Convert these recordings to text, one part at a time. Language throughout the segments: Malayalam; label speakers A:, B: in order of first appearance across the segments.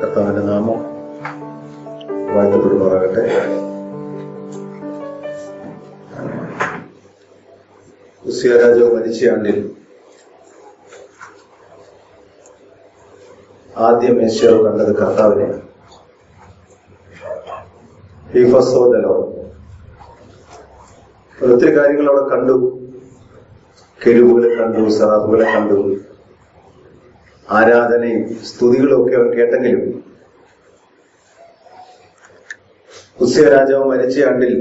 A: കർത്താവിന്റെ നാമം വാഴ്ത്തപ്പെടുമാറാകട്ടെ ഉസിയ രാജാവ് മരിച്ച ആണ്ടിൽ ആദ്യം യേശുവ് കണ്ടത് കർത്താവിനെ He first saw the Lord. ഒത്തിരി കാര്യങ്ങൾ അവിടെ കണ്ടു കെരുവുകളെ കണ്ടു സറാബുകളെ കണ്ടു ആരാധനയും സ്തുതികളും ഒക്കെ അവൻ കേട്ടെങ്കിലും ഉസ്യ രാജാവ് മരിച്ച ആണ്ടിൽ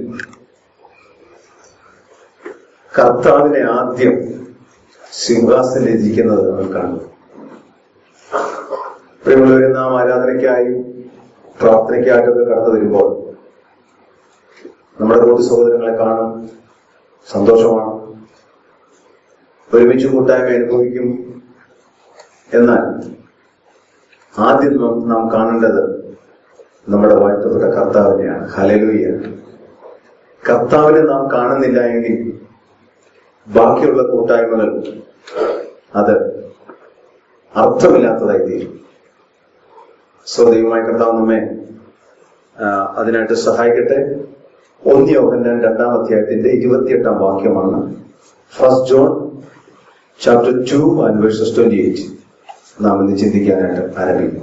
A: കർത്താവിനെ ആദ്യം സിംഹാസനിൽ ഇരിക്കുന്നത് അവൻ കണ്ടു പ്രിയമുള്ളവരെ നാം ആരാധനയ്ക്കായും പ്രാർത്ഥനയ്ക്കായിട്ടൊക്കെ കടന്നു വരുമ്പോൾ നമ്മുടെ കൂട്ടു സഹോദരങ്ങളെ കാണും സന്തോഷമാണ് ഒരുമിച്ച് കൂട്ടായ്മ അനുഭവിക്കും എന്നാൽ ആദ്യം നാം നാം കാണേണ്ടത് നമ്മുടെ വാഴ്ത്തപ്പെട്ട കർത്താവിനെയാണ് ഹലലൂയ കർത്താവിനെ നാം കാണുന്നില്ല എങ്കിൽ ബാക്കിയുള്ള കൂട്ടായ്മകൾ അത് അർത്ഥമില്ലാത്തതായി തീരും സോ ദൈവമായ കർത്താവ് നമ്മെ ആ, അതിനായിട്ട് സഹായിക്കട്ടെ ഒന്ന് യോഹന്നാൻ രണ്ടാം അധ്യായത്തിന്റെ ഇരുപത്തിയെട്ടാം വാക്യമാണ് first John chapter two and verses twenty eight നാം ഇന്ന് ചിന്തിക്കാനായിട്ട് ആരംഭിക്കുന്നു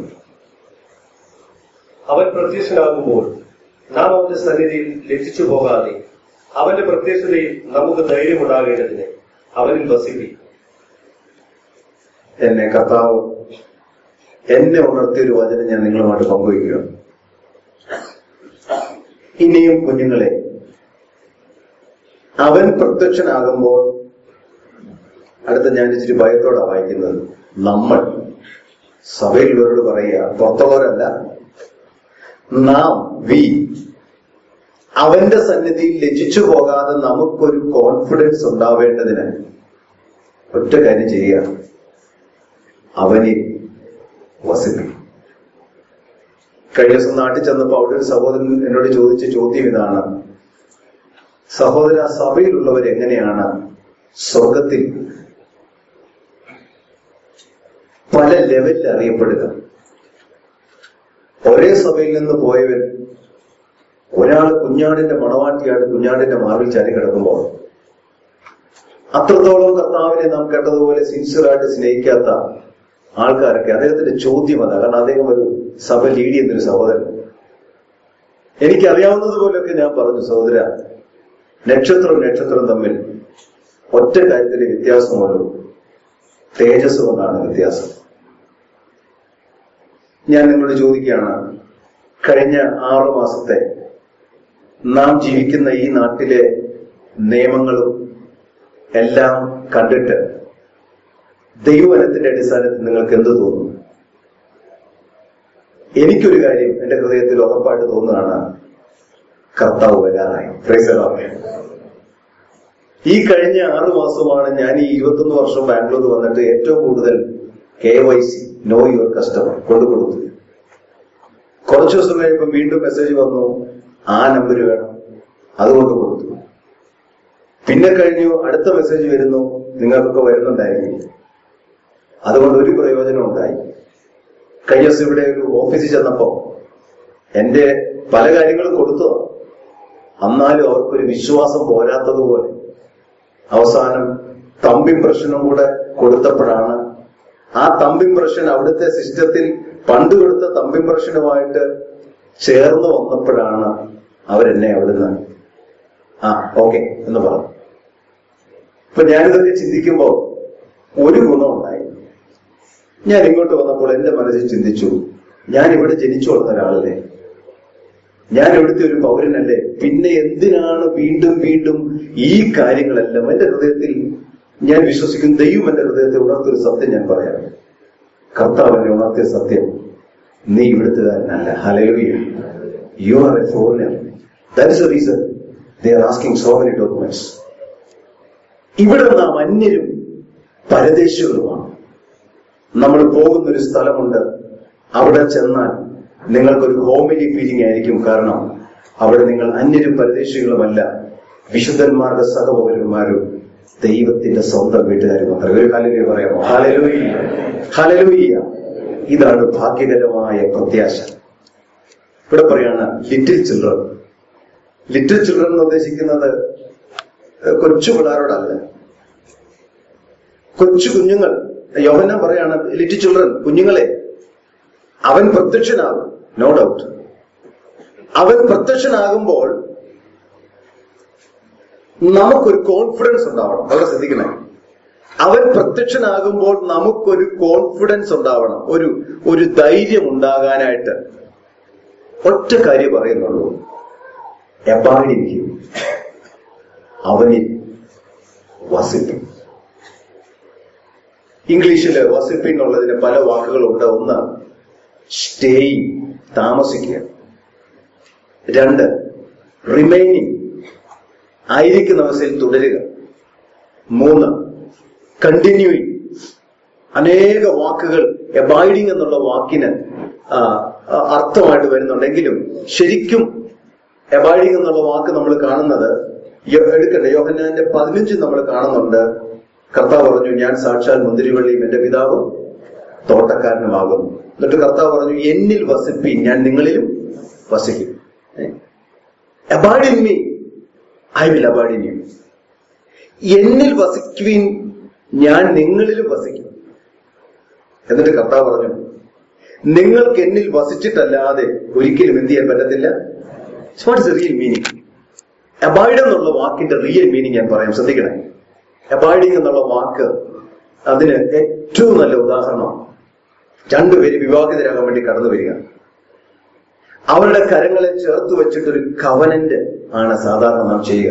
B: അവൻ പ്രത്യക്ഷനാകുമ്പോൾ നാം അവന്റെ സന്നിധിയിൽ ലക്ഷിച്ചു പോകാതെ അവന്റെ പ്രത്യക്ഷതയിൽ നമുക്ക് ധൈര്യമുണ്ടാകേണ്ടതിന് അവനിൽ വസിപ്പി
A: എന്നെ കർത്താവ് എന്നെ ഉണർത്തിയ ഒരു വചനം ഞാൻ നിങ്ങളുമായിട്ട് പങ്കുവയ്ക്കുകയാണ് ഇനിയും കുഞ്ഞുങ്ങളെ അവൻ പ്രത്യക്ഷനാകുമ്പോൾ അടുത്ത ഞാൻ ഇച്ചിരി ഭയത്തോടെ വായിക്കുന്നത് നമ്മൾ സഭയിലുള്ളവരോട് പറയുക പുറത്തുള്ളവരല്ല നാം വി അവന്റെ സന്നിധിയിൽ ലജിച്ചു പോകാതെ നമുക്കൊരു കോൺഫിഡൻസ് ഉണ്ടാവേണ്ടതിന് ഒറ്റ കാര്യം ചെയ്യുക അവനിൽ വസിപ്പിക്കും കഴിഞ്ഞ ദിവസം നാട്ടിൽ ചെന്നപ്പോ അവിടെ ഒരു സഹോദരൻ എന്നോട് ചോദിച്ച ചോദ്യം ഇതാണ് സഹോദര സഭയിലുള്ളവർ എങ്ങനെയാണ് സ്വർഗത്തിൽ പല ലെവലിൽ അറിയപ്പെടുക ഒരേ സഭയിൽ നിന്ന് പോയവൻ ഒരാൾ കുഞ്ഞാടിന്റെ മണവാട്ടിയായിട്ട് കുഞ്ഞാടിന്റെ മാറിൽ ചാരി കിടക്കുമ്പോൾ അത്രത്തോളം കർത്താവിനെ നാം കേട്ടതുപോലെ സിൻസിയറായിട്ട് സ്നേഹിക്കാത്ത ആൾക്കാരൊക്കെ അദ്ദേഹത്തിന്റെ ചോദ്യം അതാ കാരണം അദ്ദേഹം ഒരു സഭ ലീഡ് ചെയ്യുന്നൊരു സഹോദരൻ എനിക്കറിയാവുന്നതുപോലെയൊക്കെ ഞാൻ പറഞ്ഞു സഹോദര നക്ഷത്രം നക്ഷത്രം തമ്മിൽ ഒറ്റ കാര്യത്തിലെ വ്യത്യാസമുള്ളൂ തേജസ് കൊണ്ടാണ് വ്യത്യാസം ഞാൻ നിങ്ങളോട് ചോദിക്കുകയാണ് കഴിഞ്ഞ ആറു മാസത്തെ നാം ജീവിക്കുന്ന ഈ നാട്ടിലെ നിയമങ്ങളും എല്ലാം കണ്ടിട്ട് ദൈവവനത്തിന്റെ അടിസ്ഥാനത്തിൽ നിങ്ങൾക്ക് എന്ത് തോന്നുന്നു എനിക്കൊരു കാര്യം എന്റെ ഹൃദയത്തിൽ ഉറപ്പായിട്ട് തോന്നുകയാണ് കർത്താവ് വരാറായി Praise the Lord. ഈ കഴിഞ്ഞ ആറു മാസമാണ് ഞാൻ ഈ ഇരുപത്തൊന്ന് വർഷം ബാംഗ്ലൂർ വന്നിട്ട് ഏറ്റവും കൂടുതൽ K Y C know your customer കൊണ്ടു കൊടുത്തു കുറച്ചു ദിവസം കഴിയുമ്പോൾ വീണ്ടും മെസ്സേജ് വന്നു ആ നമ്പർ വേണം അതുകൊണ്ട് കൊടുത്തു പിന്നെ കഴിഞ്ഞു അടുത്ത മെസ്സേജ് വരുന്നു നിങ്ങൾക്കൊക്കെ വരുന്നുണ്ടായിരിക്കും അതുകൊണ്ട് ഒരു പ്രയോജനം ഉണ്ടായി കഴിഞ്ഞ ദിവസം ഇവിടെ ഒരു ഓഫീസിൽ ചെന്നപ്പോ എന്റെ പല കാര്യങ്ങളും കൊടുത്തു എന്നാലും അവർക്കൊരു വിശ്വാസം പോരാത്തതുപോലെ അവസാനം തമ്പ് ഇംപ്രഷനും കൂടെ കൊടുത്തപ്പോഴാണ് ആ തമ്പ് ഇംപ്രഷൻ അവിടുത്തെ സിസ്റ്റത്തിൽ പണ്ട് കൊടുത്ത തമ്പ് ഇംപ്രഷനുമായിട്ട് ചേർന്ന് വന്നപ്പോഴാണ് അവരെന്നെ അവിടുന്ന് ആ ഓക്കെ എന്ന് പറഞ്ഞു അപ്പൊ ഞാനിതൊക്കെ ചിന്തിക്കുമ്പോൾ ഒരു ഗുണമുണ്ടായി ഞാൻ ഇങ്ങോട്ട് വന്നപ്പോൾ എന്റെ മനസ്സിൽ ചിന്തിച്ചു ഞാൻ ഇവിടെ ജനിച്ചു വളർന്ന ഒരാളല്ലേ ഞാൻ ഇവിടുത്തെ ഒരു പൗരനല്ലേ പിന്നെ എന്തിനാണ് വീണ്ടും വീണ്ടും ഈ കാര്യങ്ങളെല്ലാം എന്റെ ഹൃദയത്തിൽ ഞാൻ വിശ്വസിക്കും ദൈവം എന്റെ ഹൃദയത്തെ ഉണർത്തിയൊരു സത്യം ഞാൻ പറയാം കർത്താവ് എന്നെ ഉണർത്തിയ സത്യം നീ ഇവിടുത്തുകാരനല്ല hallelujah you are a foreigner that is a reason they are asking so many documents ഇവിടെ നാം അന്യരും പരദേശികളുമാണ് നമ്മൾ പോകുന്ന ഒരു സ്ഥലമുണ്ട് അവിടെ ചെന്നാൽ നിങ്ങൾക്കൊരു ഹോമിലി ഫീലിംഗ് ആയിരിക്കും കാരണം അവിടെ നിങ്ങൾ അന്യരും പരദേശികളുമല്ല വിശുദ്ധന്മാരുടെ സഹപൗരന്മാരും ദൈവത്തിന്റെ സ്വന്തം വീട്ടുകാരും മാത്രം ഒരു ഹലലൂയ പറയാമോ ഹലലൂയ ഹലലൂയ ഇതാണ് ഭാഗ്യകരമായ പ്രത്യാശ ഇവിടെ പറയാണ് ലിറ്റിൽ ചിൽഡ്രൻ ലിറ്റിൽ ചിൽഡ്രൻ എന്ന് ഉദ്ദേശിക്കുന്നത് കൊച്ചു പിള്ളേരോടല്ല കൊച്ചു കുഞ്ഞുങ്ങൾ യോഹന്നാൻ പറയാണ് ലിറ്റിൽ ചിൽഡ്രൻ കുഞ്ഞുങ്ങളെ അവൻ പ്രത്യക്ഷനാകും നോ ഡൗട്ട് അവൻ പ്രത്യക്ഷനാകുമ്പോൾ നമുക്കൊരു കോൺഫിഡൻസ് ഉണ്ടാവണം വളരെ ശ്രദ്ധിക്കണേ അവൻ പ്രത്യക്ഷനാകുമ്പോൾ നമുക്കൊരു കോൺഫിഡൻസ് ഉണ്ടാവണം ഒരു ഒരു ധൈര്യം ഉണ്ടാകാനായിട്ട് ഒറ്റ കാര്യം പറയുന്നുള്ളൂ എപ്പാടിരിക്കും അവനിൽ വസിപ്പിൻ ഇംഗ്ലീഷിൽ വസിപ്പിൻ എന്നുള്ളതിന് പല വാക്കുകളുണ്ട് ഒന്ന് സ്റ്റേയിങ് താമസിക്കുക രണ്ട് റിമൈനിങ് ആയിരിക്കുന്ന അവസ്ഥയിൽ തുടരുക മൂന്ന് കണ്ടിന്യൂയിങ് അനേക വാക്കുകൾ എബൈഡിങ് എന്നുള്ള വാക്കിന് ആ, ആ, അർത്ഥമായിട്ട് വരുന്നുണ്ടെങ്കിലും ശരിക്കും എബൈഡിങ് എന്നുള്ള വാക്ക് നമ്മൾ കാണുന്നത് യോ- എടുക്കട്ടെ യോഹന്നാന്റെ പതിനഞ്ച് നമ്മൾ കാണുന്നുണ്ട് കർത്താവ് പറഞ്ഞു ഞാൻ സാക്ഷാൽ മുന്തിരിവള്ളിയും എന്റെ പിതാവും തോട്ടക്കാരനുമാകുന്നു എന്നിട്ട് കർത്താവ് പറഞ്ഞു എന്നിൽ വസിപ്പീൻ ഞാൻ നിങ്ങളിലും വസിക്കും abide in me I will abide in you എന്നിൽ വസിക്കുവിൻ ഞാൻ നിങ്ങളിലും വസിക്കും എന്നിട്ട് കർത്താവ് പറഞ്ഞു നിങ്ങൾക്ക് എന്നിൽ വസിച്ചിട്ടല്ലാതെ ഒരിക്കലും എന്ത് ചെയ്യാൻ പറ്റത്തില്ല what is real meaning abide എന്നുള്ള വാക്കിന്റെ റിയൽ മീനിങ് ഞാൻ പറയാം ശ്രദ്ധിക്കണേ അബൈഡിങ് എന്നുള്ള വാക്ക് അതിന് ഏറ്റവും നല്ല ഉദാഹരണം രണ്ടുപേര് വിവാഹിതരാകാൻ വേണ്ടി കടന്നു വരിക അവരുടെ കരങ്ങളെ ചേർത്ത് വെച്ചിട്ടൊരു കവനന്റ് ആണ് സാധാരണ നാം ചെയ്യുക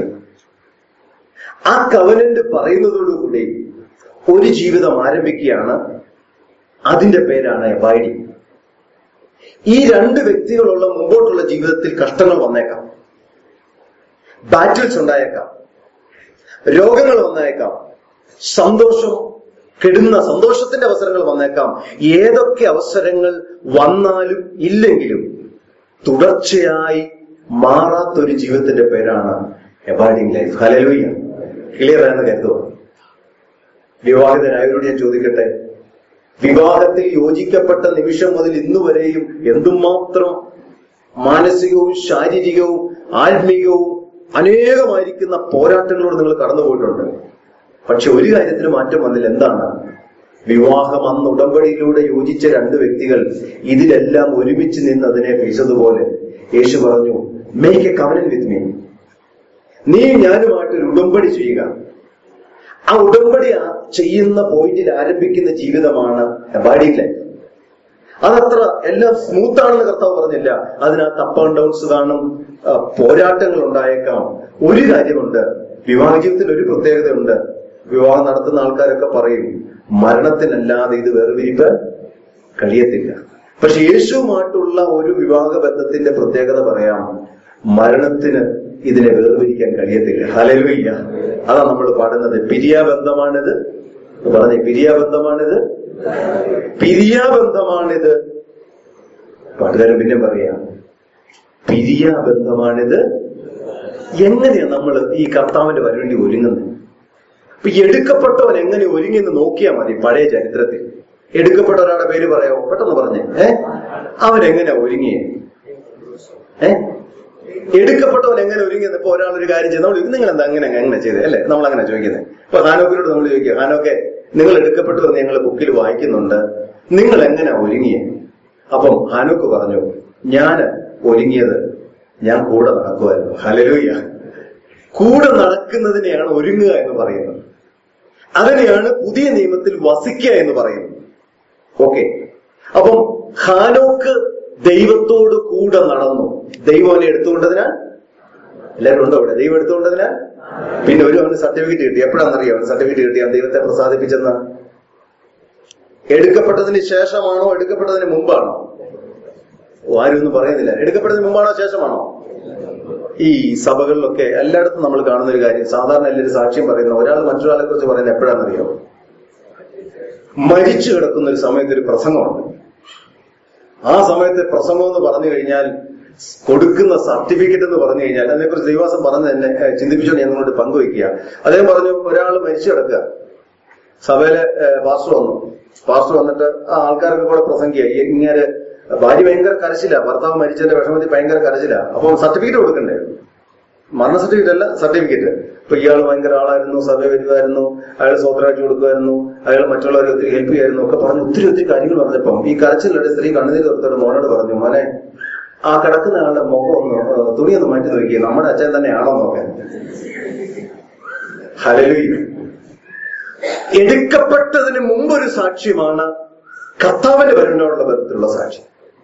A: ആ കവനന്റ് പറയുന്നതോടുകൂടി ഒരു ജീവിതം ആരംഭിക്കുകയാണ് അതിന്റെ പേരാണ് അബൈഡിങ് ഈ രണ്ട് വ്യക്തികളുള്ള മുമ്പോട്ടുള്ള ജീവിതത്തിൽ കഷ്ടങ്ങൾ വന്നേക്കാം ബാറ്റിൽസ് ഉണ്ടായേക്കാം രോഗങ്ങൾ വന്നേക്കാം സന്തോഷം കെടുന്ന സന്തോഷത്തിന്റെ അവസരങ്ങൾ വന്നേക്കാം ഏതൊക്കെ അവസരങ്ങൾ വന്നാലും ഇല്ലെങ്കിലും തുടർച്ചയായി മാറാത്തൊരു ജീവിതത്തിന്റെ പേരാണ് എബാഡിങ് ലൈഫ് ഹലലൂയ്യ ക്ലിയർ ആയെന്ന് കരുതുക വിവാഹിതരായവരോട് ഞാൻ ചോദിക്കട്ടെ വിവാഹത്തിൽ യോജിക്കപ്പെട്ട നിമിഷം മുതൽ ഇന്നു വരെയും എന്തുമാത്രം മാനസികവും ശാരീരികവും ആത്മീയവും അനേകമായിരിക്കുന്ന പോരാട്ടങ്ങളോട് നിങ്ങൾ കടന്നുപോയിട്ടുണ്ട് പക്ഷെ ഒരു കാര്യത്തിന് മാറ്റം വന്നില്ല എന്താണ് വിവാഹം അന്ന് ഉടമ്പടിയിലൂടെ യോജിച്ച രണ്ട് വ്യക്തികൾ ഇതിലെല്ലാം ഒരുമിച്ച് നിന്ന് അതിനെ പേശതുപോലെ യേശു പറഞ്ഞു make a covenant with me നീ ഞാനുമായിട്ട് ഒരു ഉടമ്പടി ചെയ്യുക ആ ഉടമ്പടി ആ ചെയ്യുന്ന പോയിന്റിൽ ആരംഭിക്കുന്ന ജീവിതമാണ് അബൈഡിംഗ് ലൈഫ് അതത്ര എല്ലാം സ്മൂത്ത് ആണെന്ന് കർത്താവ് പറഞ്ഞില്ല അതിനകത്ത് അപ്പ് ആൻഡ് ഡൗൺസ് കാണും ആ, പോരാട്ടങ്ങൾ ഉണ്ടായേക്കാം ഒരു കാര്യമുണ്ട് വിവാഹ ജീവിതത്തിൽ ഒരു പ്രത്യേകതയുണ്ട് വിവാഹം നടത്തുന്ന ആൾക്കാരൊക്കെ പറയും മരണത്തിനല്ലാതെ ഇത് വേർതിരിപ്പ് കഴിയത്തില്ല പക്ഷെ യേശുവുമായിട്ടുള്ള ഒരു വിവാഹ ബന്ധത്തിന്റെ പ്രത്യേകത പറയാം മരണത്തിന് ഇതിനെ വേർതിരിക്കാൻ കഴിയത്തില്ല ഹലലുയ്യ അതാ നമ്മൾ പാടുന്നത് പിരിയാബന്ധമാണിത് പറഞ്ഞേ പിരിയാബന്ധമാണിത് പിരിയാബന്ധമാണിത് പാട്ടുകാരൻ പിന്നെ പറയാം പിരിയാബന്ധമാണിത് എങ്ങനെയാ നമ്മൾ ഈ കർത്താവിന്റെ വരവേണ്ടി ഒരുങ്ങുന്നത് അപ്പൊ ഈ എടുക്കപ്പെട്ടവൻ എങ്ങനെ ഒരുങ്ങിയെന്ന് നോക്കിയാൽ മതി പഴയ ചരിത്രത്തിൽ എടുക്കപ്പെട്ട ഒരാളുടെ പേര് പറയാമോ പെട്ടെന്ന് പറഞ്ഞേ ഏ അവൻ എങ്ങനെയാ ഒരുങ്ങിയേ ഏ എടുക്കപ്പെട്ടവൻ എങ്ങനെ ഒരുങ്ങിയെന്ന് ഇപ്പൊ ഒരാൾ ഒരു കാര്യം ചെയ്ത് നമ്മൾ നിങ്ങൾ എന്താ അങ്ങനെ എങ്ങനെ ചെയ്തത് അല്ലേ നമ്മൾ അങ്ങനെ ചോദിക്കുന്നത് ഇപ്പൊ ഹാനോക്കിനോട് നമ്മൾ ചോദിക്കുക ഹാനോക്കെ നിങ്ങൾ എടുക്കപ്പെട്ടു എന്ന് ഞങ്ങൾ ബുക്കിൽ വായിക്കുന്നുണ്ട് നിങ്ങൾ എങ്ങനെ ഒരുങ്ങിയേ അപ്പം ഹാനോക്ക് പറഞ്ഞു ഞാൻ ഒരുങ്ങിയത് ഞാൻ കൂടെ നടക്കുമായിരുന്നു ഹലലൂയ കൂടെ നടക്കുന്നതിനെയാണ് ഒരുങ്ങുക എന്ന് പറയുന്നത് അതിനെയാണ് പുതിയ നിയമത്തിൽ വസിക്കുക എന്ന് പറയുന്നത് ഓക്കെ അപ്പം ഹാനോക്ക് ദൈവത്തോട് കൂടെ നടന്നു ദൈവം അവനെ എടുത്തുകൊണ്ടതിനാൽ എല്ലാവരും ഉണ്ടോ അവിടെ ദൈവം എടുത്തുകൊണ്ടതിനാൽ പിന്നെ ഒരു അവന് സർട്ടിഫിക്കറ്റ് കിട്ടി എപ്പോഴാണെന്നറിയോ അവന് സർട്ടിഫിക്കറ്റ് കിട്ടി അവൻ ദൈവത്തെ പ്രസാദിപ്പിച്ചെന്ന് എടുക്കപ്പെട്ടതിന് ശേഷമാണോ എടുക്കപ്പെട്ടതിന് മുമ്പാണോ ഓ, ആരും ഒന്നും പറയുന്നില്ല എടുക്കപ്പെട്ടതിന് മുമ്പാണോ ശേഷമാണോ ഈ സഭകളിലൊക്കെ എല്ലായിടത്തും നമ്മൾ കാണുന്ന ഒരു കാര്യം സാധാരണ എല്ലാവരും സാക്ഷ്യം പറയുന്ന ഒരാൾ മറ്റൊരാളെ കുറിച്ച് പറയുന്നത് എപ്പോഴാണെന്നറിയോ മരിച്ചു കിടക്കുന്ന ഒരു സമയത്ത് ഒരു പ്രസംഗമുണ്ട് ആ സമയത്ത് പ്രസംഗം എന്ന് പറഞ്ഞു കഴിഞ്ഞാൽ കൊടുക്കുന്ന സർട്ടിഫിക്കറ്റ് എന്ന് പറഞ്ഞു കഴിഞ്ഞാൽ അതിനെക്കുറിച്ച് ദൈവാസം പറഞ്ഞ് എന്നെ ഏഹ്, ചിന്തിപ്പിച്ചുകൊണ്ട് ഞാൻ നിങ്ങളോട് പങ്കുവയ്ക്കുക അദ്ദേഹം പറഞ്ഞു ഒരാൾ മരിച്ചു കിടക്കുക സഭയിലെ ഏഹ്, പാസ്റ്റർ വന്നു പാസ്റ്റർ വന്നിട്ട് ആ ആൾക്കാരൊക്കെ കൂടെ പ്രസംഗിയായി ഇങ്ങനെ ഭാര്യ ഭയങ്കര കരച്ചില്ല ഭർത്താവ് മരിച്ചതിന്റെ വിഷമത്തിൽ ഭയങ്കര കരച്ചില്ല അപ്പൊ സർട്ടിഫിക്കറ്റ് കൊടുക്കണ്ടേ മരണ സർട്ടിഫിക്കറ്റ് അല്ല സർട്ടിഫിക്കറ്റ് ഇപ്പൊ ഇയാൾ ഭയങ്കര ആളായിരുന്നു സഭ വരുമായിരുന്നു അയാൾ സ്വന്തമായിട്ട് കൊടുക്കുമായിരുന്നു അയാൾ മറ്റുള്ളവരെ ഒത്തിരി ഹെൽപ്പ് ചെയ്യായിരുന്നു ഒക്കെ പറഞ്ഞ് ഒത്തിരി ഒത്തിരി കാര്യങ്ങൾ പറഞ്ഞപ്പം ഈ കരച്ചിലുടെ സ്ത്രീ കണ്ണുനീർ തീർത്തോട്ട് മോനോട് പറഞ്ഞു മോനെ ആ കിടക്കുന്ന ആളുടെ മുഖം ഒന്ന് ഏഹ്, തുണി ഒന്ന് മാറ്റി നോക്കിയേ നമ്മുടെ അച്ഛൻ തന്നെയാണോ നോക്കാൻ ഹലലുയ്യ എടുക്കപ്പെട്ടതിന് മുമ്പൊരു സാക്ഷ്യമാണ് കർത്താവിന്റെ വരവിനോടുള്ള ബന്ധത്തിലുള്ള സാക്ഷ്യം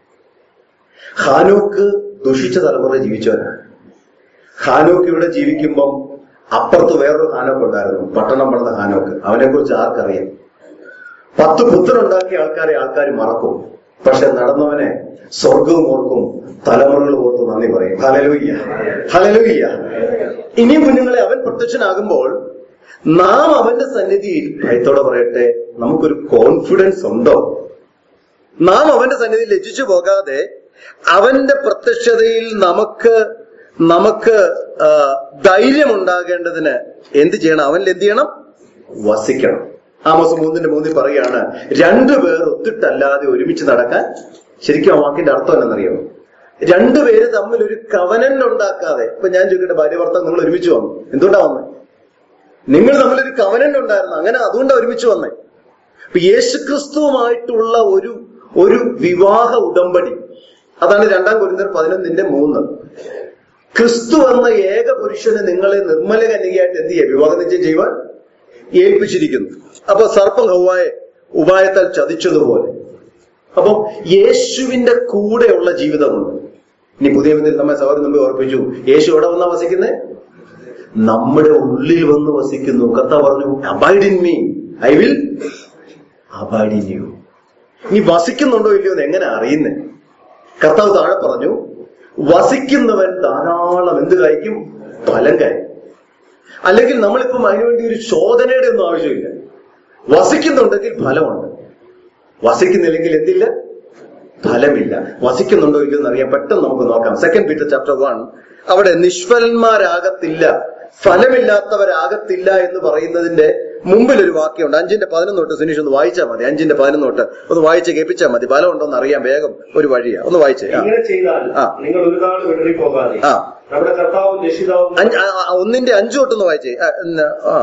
A: ഹാനോക്ക് ദുഷിച്ച തലമുറ ജീവിച്ചവനാണ് ഹാനോക്ക് ഇവിടെ ജീവിക്കുമ്പം അപ്പുറത്ത് വേറൊരു ഹാനോക്ക് ഉണ്ടായിരുന്നു പട്ടണം പണിത ഹാനോക്ക് അവനെ കുറിച്ച് ആർക്കറിയാം പത്ത് പുത്രനുണ്ടാക്കിയ ആൾക്കാരെ ആൾക്കാർ മറക്കും പക്ഷെ നടന്നവനെ സ്വർഗവും ഓർക്കും തലമുറകൾ ഓർത്ത് നന്ദി പറയും ഹലലൂയ്യ ഹലലൂയ്യ ഇനിയും കുഞ്ഞുങ്ങളെ അവൻ പ്രത്യക്ഷനാകുമ്പോൾ നാം അവന്റെ സന്നിധിയിൽ ഭയത്തോടെ പറയട്ടെ നമുക്കൊരു കോൺഫിഡൻസ് ഉണ്ടോ നാം അവന്റെ സന്നിധിയിൽ ലജ്ജിച്ചു പോകാതെ അവന്റെ പ്രത്യക്ഷതയിൽ നമുക്ക് നമുക്ക് ആ, ധൈര്യമുണ്ടാകേണ്ടതിന് എന്ത് ചെയ്യണം അവനിൽ എന്ത് ചെയ്യണം വസിക്കണം ആമോസ് മൂന്നിന്റെ മൂന്നിൽ പറയാണ് രണ്ടുപേർ ഒത്തിട്ടല്ലാതെ ഒരുമിച്ച് നടക്കാൻ ശരിക്കും ആ വാക്കിന്റെ അർത്ഥം എന്നറിയാമോ രണ്ടുപേര് തമ്മിൽ ഒരു കവനൻ ഉണ്ടാക്കാതെ ഇപ്പൊ ഞാൻ ചോദിക്കട്ടെ ഭാര്യ ഭർത്താവ് നിങ്ങൾ ഒരുമിച്ച് വന്നു എന്തുകൊണ്ടാ വന്നത് നിങ്ങൾ തമ്മിലൊരു കവനന്റ് ഉണ്ടായിരുന്നു അങ്ങനെ അതുകൊണ്ടാണ് ഒരുമിച്ച് വന്നേ ഇപ്പൊ യേശുക്രിസ്തുവുമായിട്ടുള്ള ഒരു ഒരു വിവാഹ ഉടമ്പടി അതാണ് രണ്ടാം കുരിന്തർ പതിനൊന്നിന്റെ മൂന്ന് ക്രിസ്തു എന്ന ഏക പുരുഷന് നിങ്ങളെ നിർമ്മല കന്യകയായിട്ട് എന്ത് ചെയ്യുക വിവാഹ നിശ്ചയം ചെയ്യുവാൻ ഏൽപ്പിച്ചിരിക്കുന്നു അപ്പൊ സർപ്പം ഹൗവായെ ഉപായത്താൽ ചതിച്ചതുപോലെ അപ്പം യേശുവിന്റെ കൂടെയുള്ള ജീവിതമുണ്ട് ഇനി പുതിയ വിധത്തിൽ നമ്മെ സഹോദരൻ മുമ്പ് ഓർപ്പിച്ചു യേശു എവിടെ വന്നാ വസിക്കുന്നത് നമ്മുടെ ഉള്ളിൽ വന്ന് വസിക്കുന്നു കത്ത പറഞ്ഞു abide in me I will abide in you നീ വസിക്കുന്നുണ്ടോ ഇല്ലയോ എന്ന് എങ്ങനെ അറിയുന്നേ കർത്താവ് താഴെ പറഞ്ഞു വസിക്കുന്നവൻ ധാരാളം എന്ത് കഴിക്കും ഫലം കഴിക്കും അല്ലെങ്കിൽ നമ്മളിപ്പം അതിനുവേണ്ടി ഒരു ശോധനയുടെ ഒന്നും ആവശ്യമില്ല വസിക്കുന്നുണ്ടെങ്കിൽ ഫലമുണ്ട് വസിക്കുന്നില്ലെങ്കിൽ എന്തില്ല ഫലമില്ല വസിക്കുന്നുണ്ടോ ഇല്ലയോ എന്ന് അറിയാൻ പെട്ടെന്ന് നമുക്ക് നോക്കാം സെക്കൻഡ് പീറ്റർ ചാപ്റ്റർ വൺ അവിടെ നിഷ്ഫലന്മാരാകത്തില്ല ഫലമില്ലാത്തവരാകത്തില്ല എന്ന് പറയുന്നതിന്റെ മുമ്പിൽ ഒരു വാക്യമുണ്ട് അഞ്ചിന്റെ പതിനൊന്ന് തൊട്ട് സുനീഷ് ഒന്ന് വായിച്ചാൽ മതി അഞ്ചിന്റെ പതിനൊന്ന് തൊട്ട് ഒന്ന് വായിച്ച് കേൾപ്പിച്ചാൽ മതി ഫലം ഉണ്ടോ എന്ന് അറിയാൻ വേഗം ഒരു വഴിയാ ഒന്ന് വായിച്ചേ ആ.
B: ഇങ്ങനെ ചെയ്താൽ
A: ആ.
B: നിങ്ങൾ ഒരു നാൾ വിടറിപ്പോകാതെ
A: ആ.
B: നമ്മുടെ കർത്താവും രക്ഷിതാവും
A: അഞ്ച് ആ, ആ, ഒന്നിന്റെ അഞ്ചു തൊട്ടൊന്ന് വായിച്ചേ ആ, ഇന്ന്, ആ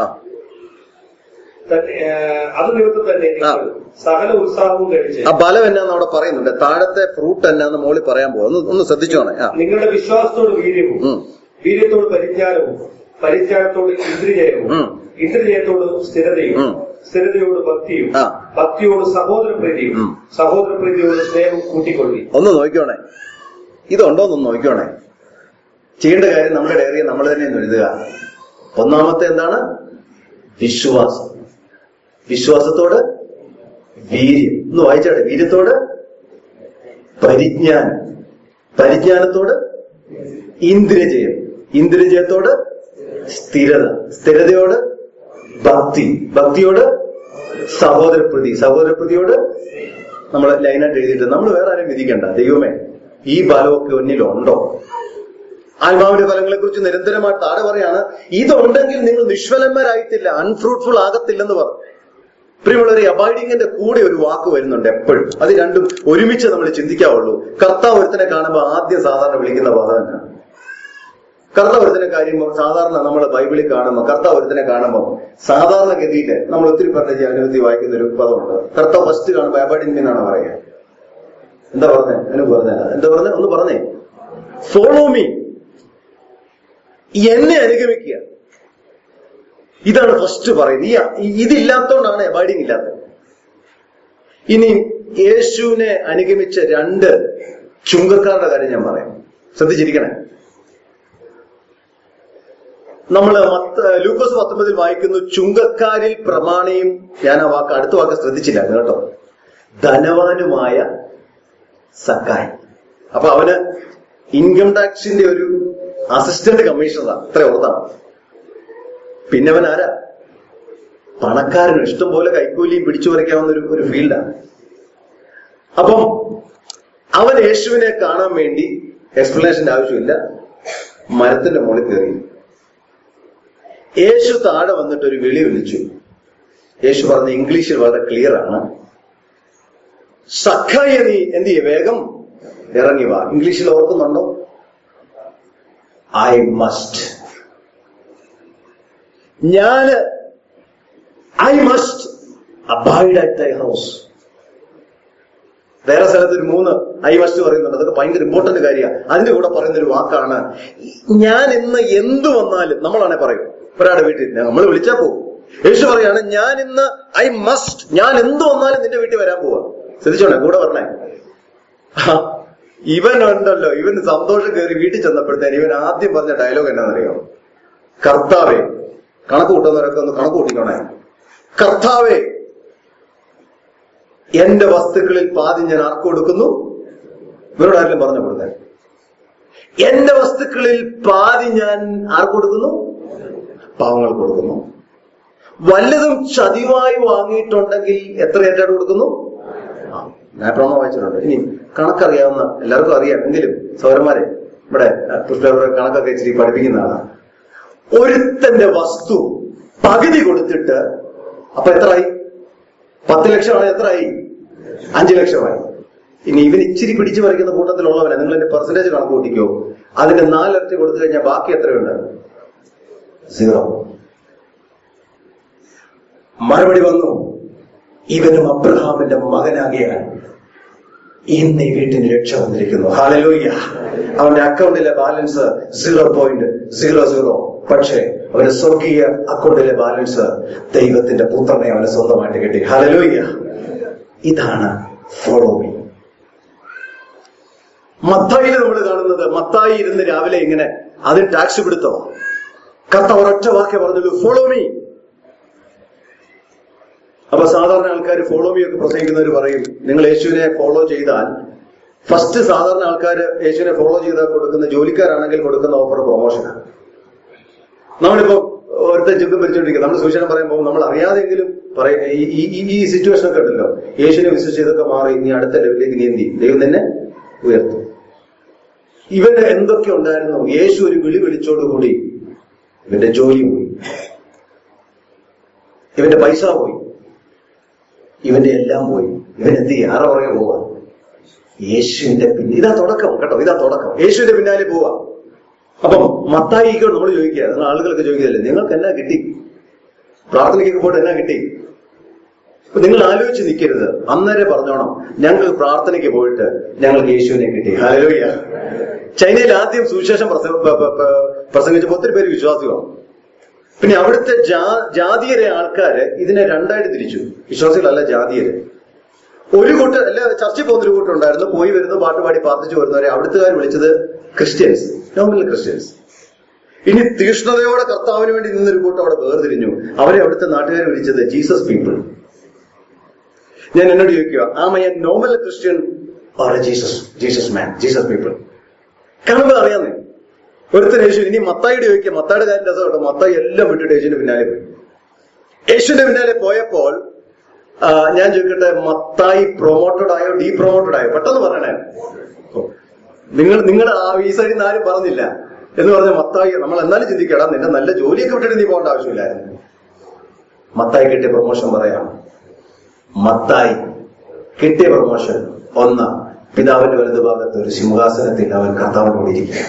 B: തന്നെ, ഏ, അത് നിമിത്തം തന്നെ നിങ്ങൾ സകല ഉത്സാഹവും കഴിച്ച്
A: ആ ബലം എന്നാന്ന് അവിടെ പറയുന്നുണ്ട് താഴത്തെ ഫ്രൂട്ട് എന്നാന്ന് മോളി പറയാൻ പോകും ഒന്ന് ഒന്ന് ശ്രദ്ധിച്ചോണേ ആ
B: നിങ്ങളുടെ വിശ്വാസത്തോട് വീര്യവും
A: ഉം.
B: വീര്യത്തോട് പരിജ്ഞാനവും പരിജ്ഞാനത്തോട് ഇന്ദ്രിയവും
A: ഉം.
B: ഇന്ദ്രിയത്തോട് സ്ഥിരതയും
A: ഉം.
B: സ്ഥിരതയോട് ഭക്തിയും
A: ആ.
B: ഭക്തിയോട് സഹോദരപ്രീതിയും
A: ഉം.
B: സഹോദരപ്രീതിയോട് സ്നേഹം കൂട്ടിക്കൊള്ളി
A: ഒന്ന് നോക്കിക്കോണേ ഇതുണ്ടോ എന്നൊന്ന് നോക്കിക്കോണേ ചെയ്യേണ്ട കാര്യം നമ്മുടെ ഡയറിയെ നമ്മൾ തന്നെ ഒന്ന് എഴുതുക ഒന്നാമത്തെ എന്താണ് വിശ്വാസം വിശ്വാസത്തോട് വീര്യം ഒന്ന് വായിച്ചാട്ടെ വീര്യത്തോട് പരിജ്ഞാനം പരിജ്ഞാനത്തോട് ഇന്ദ്രജയം ഇന്ദ്രജയത്തോട് സ്ഥിരത സ്ഥിരതയോട് ഭക്തി ഭക്തിയോട് സഹോദരപ്രതി സഹോദരപ്രതിയോട് നമ്മൾ ലൈനായിട്ട് എഴുതിയിട്ട് നമ്മൾ വേറെ ആരെയും വിധിക്കണ്ട ദൈവമേ ഈ ബലമൊക്കെ ഒന്നിലുണ്ടോ ആത്മാവിന്റെ ഫലങ്ങളെ കുറിച്ച് നിരന്തരമായിട്ട് താഴെ പറയാണ് ഇതുണ്ടെങ്കിൽ നിങ്ങൾ നിഷ്ഫലന്മാരായിട്ടില്ല അൺഫ്രൂട്ട്ഫുൾ ആകത്തില്ലെന്ന് പറഞ്ഞു പ്രിയമുള്ളവരെ അബൈഡിങ്ങിന്റെ കൂടെ ഒരു വാക്ക് വരുന്നുണ്ട് എപ്പോഴും അത് രണ്ടും ഒരുമിച്ച് നമ്മൾ ചിന്തിക്കാവുള്ളൂ കർത്താവ് ഒരുത്തനെ കാണുമ്പോൾ ആദ്യം സാധാരണ വിളിക്കുന്ന പദം എന്നാണ് കർത്താവ് ഒരുത്തനെ കാര്യം സാധാരണ നമ്മൾ ബൈബിളിൽ കാണുമ്പോൾ കർത്താവ് ഒരുത്തനെ കാണുമ്പോൾ സാധാരണ ഗതിയിൽ നമ്മൾ ഒത്തിരി പറഞ്ഞ അനുഭവത്തിൽ വായിക്കുന്ന ഒരു പദമുണ്ട് കർത്താവ് ഫസ്റ്റ് കാണുമ്പോൾ അബൈഡിങ് എന്നാണ് പറയുക എന്താ പറഞ്ഞേ അതിന് പറഞ്ഞ എന്താ പറഞ്ഞേ ഒന്ന് പറഞ്ഞേ ഫോളോ മീ എന്നെ അനുഗമിക്കുക ഇതാണ് ഫസ്റ്റ് പറയുന്നത് ഈ ഇതില്ലാത്തോണ്ടാണ് അബൈഡിങ് ഇല്ലാത്തത് ഇനി യേശുവിനെ അനുഗമിച്ച രണ്ട് ചുങ്കക്കാരുടെ കാര്യം ഞാൻ പറയാം ശ്രദ്ധിച്ചിരിക്കണേ നമ്മൾ ലൂക്കോസ് പത്തൊമ്പതിൽ വായിക്കുന്നു ചുങ്കക്കാരിൽ പ്രമാണിയും ഞാൻ ആ വാക്ക് അടുത്ത വാക്ക് ശ്രദ്ധിച്ചില്ല കേട്ടോ ധനവാനുമായ സക്കായ് അപ്പൊ അവന് ഇൻകം ടാക്സിന്റെ ഒരു അസിസ്റ്റന്റ് കമ്മീഷണറാണ് ഇത്ര ഓർത്താണ് പിന്നെ അവൻ ആരാ പണക്കാരനും ഇഷ്ടം പോലെ കൈക്കൂലിയും പിടിച്ചു പറിക്കാവുന്ന ഒരു ഒരു ഫീൽഡാണ് അപ്പം അവൻ യേശുവിനെ കാണാൻ വേണ്ടി എക്സ്പ്ലനേഷന്റെ ആവശ്യമില്ല മരത്തിന്റെ മുകളിൽ കയറി യേശു താഴെ വന്നിട്ട് ഒരു വിളി വിളിച്ചു യേശു പറഞ്ഞ ഇംഗ്ലീഷിൽ വളരെ ക്ലിയർ ആണ് സഖായ നീ എന്ത് ചെയ്യ വേഗം ഇറങ്ങി വാ ഇംഗ്ലീഷിൽ ഓർക്കുന്നുണ്ടോ ഐ മസ്റ്റ് ഞാന് I must abide at thy house വേറെ സ്ഥലത്ത് ഒരു മൂന്ന് ഐ മസ്റ്റ് പറയുന്നുണ്ട് അതൊക്കെ ഭയങ്കര ഇമ്പോർട്ടന്റ് കാര്യമാണ് അതിന്റെ കൂടെ പറയുന്ന ഒരു വാക്കാണ് ഞാൻ ഇന്ന് എന്ത് വന്നാലും നമ്മളാണെ പറയും ഒരാളുടെ വീട്ടിൽ നമ്മൾ വിളിച്ചാൽ പോകും യേശു പറയാണ് ഞാൻ ഇന്ന് ഐ മസ്റ്റ് ഞാൻ എന്ത് വന്നാലും നിന്റെ വീട്ടിൽ വരാൻ പോവാ ശ്രദ്ധിച്ചോണേ കൂടെ പറഞ്ഞേ ആ, ഇവൻ ഉണ്ടല്ലോ ഇവൻ സന്തോഷം കയറി വീട്ടിൽ ചെന്നപ്പോഴത്തേന് ഇവൻ ആദ്യം പറഞ്ഞ ഡയലോഗ് എന്നാണെന്നറിയോ കർത്താവേ കണക്ക് കൂട്ടുന്നവരൊക്കെ ഒന്ന് കണക്ക് കൂട്ടിക്കോണേ കർത്താവേ എന്റെ വസ്തുക്കളിൽ പാതി ഞാൻ ആർക്ക് കൊടുക്കുന്നു ഇവരോട് ആരെങ്കിലും പറഞ്ഞു കൊടുത്തേ എന്റെ വസ്തുക്കളിൽ പാതി ഞാൻ ആർക്ക് കൊടുക്കുന്നു പാവങ്ങൾ കൊടുക്കുന്നു വല്ലതും ചതിവായി വാങ്ങിയിട്ടുണ്ടെങ്കിൽ എത്ര ഏറ്റായിട്ട് കൊടുക്കുന്നു ആ, ഞാൻ പ്രമോ വായിച്ചിട്ടുണ്ട് ഇനി കണക്കറിയാവുന്ന എല്ലാവർക്കും അറിയാം എങ്കിലും സൗരന്മാരെ ഇവിടെ പുഷ്പ കണക്കൊക്കെ ഇച്ചിരി പഠിപ്പിക്കുന്നതാണ് ഒരുത്തന്റെ വസ്തു പകുതി കൊടുത്തിട്ട് അപ്പൊ എത്രയായി പത്ത് ലക്ഷമാണ് എത്രയായി അഞ്ചു ലക്ഷമായി ഇനി ഇവൻ ഇച്ചിരി പിടിച്ചു പറിക്കുന്ന കൂട്ടത്തിലുള്ളവനെ നിങ്ങൾ എന്റെ പെർസെന്റേജ് കണക്ക് കൂട്ടിക്കോ അതിന്റെ നാലിരട്ടി കൊടുത്തു കഴിഞ്ഞാൽ ബാക്കി എത്രയുണ്ട് സീറോ മറുപടി വന്നു ഇവനും അബ്രഹാമിന്റെ മകനാകിയാൽ ഇന്ന് ഈ വീട്ടിന് രക്ഷ വന്നിരിക്കുന്നു ഹാലലൂയ്യ അവന്റെ അക്കൗണ്ടിലെ balance zero point zero zero പക്ഷേ അവന്റെ സ്വർഗീയ അക്കൗണ്ടിലെ ബാലൻസ് ദൈവത്തിന്റെ പുത്രനെ അവന് സ്വന്തമായിട്ട് കിട്ടി ഹാലലൂയ്യ ഇതാണ് ഫോളോ മീ മത്തായില് നമ്മൾ കാണുന്നത് മത്തായി ഇരുന്ന് രാവിലെ ഇങ്ങനെ അതിന് ടാക്സ് പിടുത്തോ കത്ത ഒരൊറ്റ വാക്യ പറഞ്ഞുള്ളൂ ഫോളോ മീ അപ്പൊ സാധാരണ ആൾക്കാർ ഫോളോ മീ ഒക്കെ പ്രസംഗിക്കുന്നവർ പറയും നിങ്ങൾ യേശുവിനെ ഫോളോ ചെയ്താൽ ഫസ്റ്റ് സാധാരണ ആൾക്കാർ യേശുവിനെ ഫോളോ ചെയ്താൽ കൊടുക്കുന്ന ജോലിക്കാരാണെങ്കിൽ കൊടുക്കുന്ന ഓഫർ പ്രൊമോഷനാണ് നമ്മളിപ്പോ ഒരുത്തൻ ചുക്കും ഭരിച്ചോണ്ടിരിക്കുക നമ്മൾ സുവിശേഷം പറയുമ്പോൾ നമ്മൾ അറിയാതെങ്കിലും പറയും ഈ- ഈ ഈ- ഈ സിറ്റുവേഷൻ ഒക്കെ ഉണ്ടല്ലോ യേശുവിനെ വിശ്വസിച്ച് ഇതൊക്കെ മാറി നീ അടുത്ത ലെവലിലേക്ക് നീ എന്തി ദൈവം തന്നെ ഉയർത്തും ഇവന് എന്തൊക്കെ ഉണ്ടായിരുന്നു യേശു ഒരു വിളി വിളിച്ചോടുകൂടി ഇവന്റെ ജോലി പോയി ഇവന്റെ പൈസ പോയി ഇവന്റെ എല്ലാം പോയി ഇവൻ എന്ത് ചെയ്യും ആറോ പുറകെ പോവാ യേശുവിന്റെ പിന്നെ ഇതാ തുടക്കം കേട്ടോ ഇതാ തുടക്കം യേശുവിന്റെ പിന്നാലെ പോവാ അപ്പം മത്തായിക്കോ നമ്മൾ ചോദിക്കുക നിങ്ങൾ ആളുകൾക്ക് ചോദിക്കുകയല്ലേ നിങ്ങൾക്ക് എന്നാ കിട്ടി പ്രാർത്ഥനയ്ക്കൊക്കെ പോയിട്ട് എന്നാ കിട്ടി അപ്പൊ നിങ്ങൾ ആലോചിച്ച് നിൽക്കരുത് അന്നേരെ പറഞ്ഞോണം ഞങ്ങൾ പ്രാർത്ഥനയ്ക്ക് പോയിട്ട് ഞങ്ങൾക്ക് യേശുവിനെ കിട്ടി ഹലോയ്യ ചൈനയിൽ ആദ്യം സുവിശേഷം പ്രസംഗ- പ- പ- പ- പ്രസംഗിച്ചപ്പോൾ ഒത്തിരി പേര് വിശ്വാസികളാണ് പിന്നെ അവിടുത്തെ ജാ- ജാതീയരെ ആൾക്കാര് ഇതിനെ രണ്ടായിട്ട് തിരിച്ചു വിശ്വാസികളല്ല ജാതീയര് ഒരു കൂട്ടർ അല്ല ചർച്ചയിൽ പോകുന്ന ഒരു കൂട്ടം ഉണ്ടായിരുന്നു പോയി വരുന്നു പാട്ട് പാടി പ്രാർത്ഥിച്ചു വരുന്നവരെ അവിടുത്തുകാർ വിളിച്ചത് ക്രിസ്ത്യൻസ് നോർമൽ ക്രിസ്ത്യൻസ് ഇനി തീഷ്ണതയോടെ കർത്താവിന് വേണ്ടി നിന്നൊരു കൂട്ടം അവിടെ വേർതിരിഞ്ഞു അവരെ അവിടുത്തെ നാട്ടുകാർ വിളിച്ചത് ജീസസ് പീപ്പിൾ ഞാൻ എന്നോട് ചോദിക്കുക ah my normal Christian or Jesus Jesus man Jesus people കാണുമ്പോൾ അറിയാന്നേ ഒരുത്തൻ യേശു ഇനി മത്തായിയുടെ ചോദിക്കുക മത്തായുടെ കാര്യം രസം കേട്ടോ മത്തായി എല്ലാം വിട്ടിട്ട് യേശുവിന്റെ പിന്നാലെ പോയി യേശുവിന്റെ പിന്നാലെ പോയപ്പോൾ ആ, ഞാൻ ചോദിക്കട്ടെ മത്തായി പ്രൊമോട്ടഡ് ആയോ ഡീ പ്രൊമോട്ടഡ് ആയോ പെട്ടെന്ന് പറയണേ ഓ. നിങ്ങൾ നിങ്ങളുടെ ആ ഈ സൈഡിൽ നിന്ന് ആരും പറഞ്ഞില്ല എന്ന് പറഞ്ഞ മത്തായി നമ്മൾ എന്നാലും ചിന്തിക്കടാ നിന്റെ നല്ല ജോലിയൊക്കെ വിട്ടിട്ട് നീ പോകേണ്ട ആവശ്യമില്ലായിരുന്നു മത്തായി കിട്ടിയ പ്രൊമോഷൻ പറയാം മത്തായി കിട്ടിയ പ്രൊമോഷൻ ഒന്ന് പിതാവിന്റെ വലതുഭാഗത്ത് ഒരു സിംഹാസനത്തിൽ അവൻ കർത്താവിനോട് ഇരിക്കുക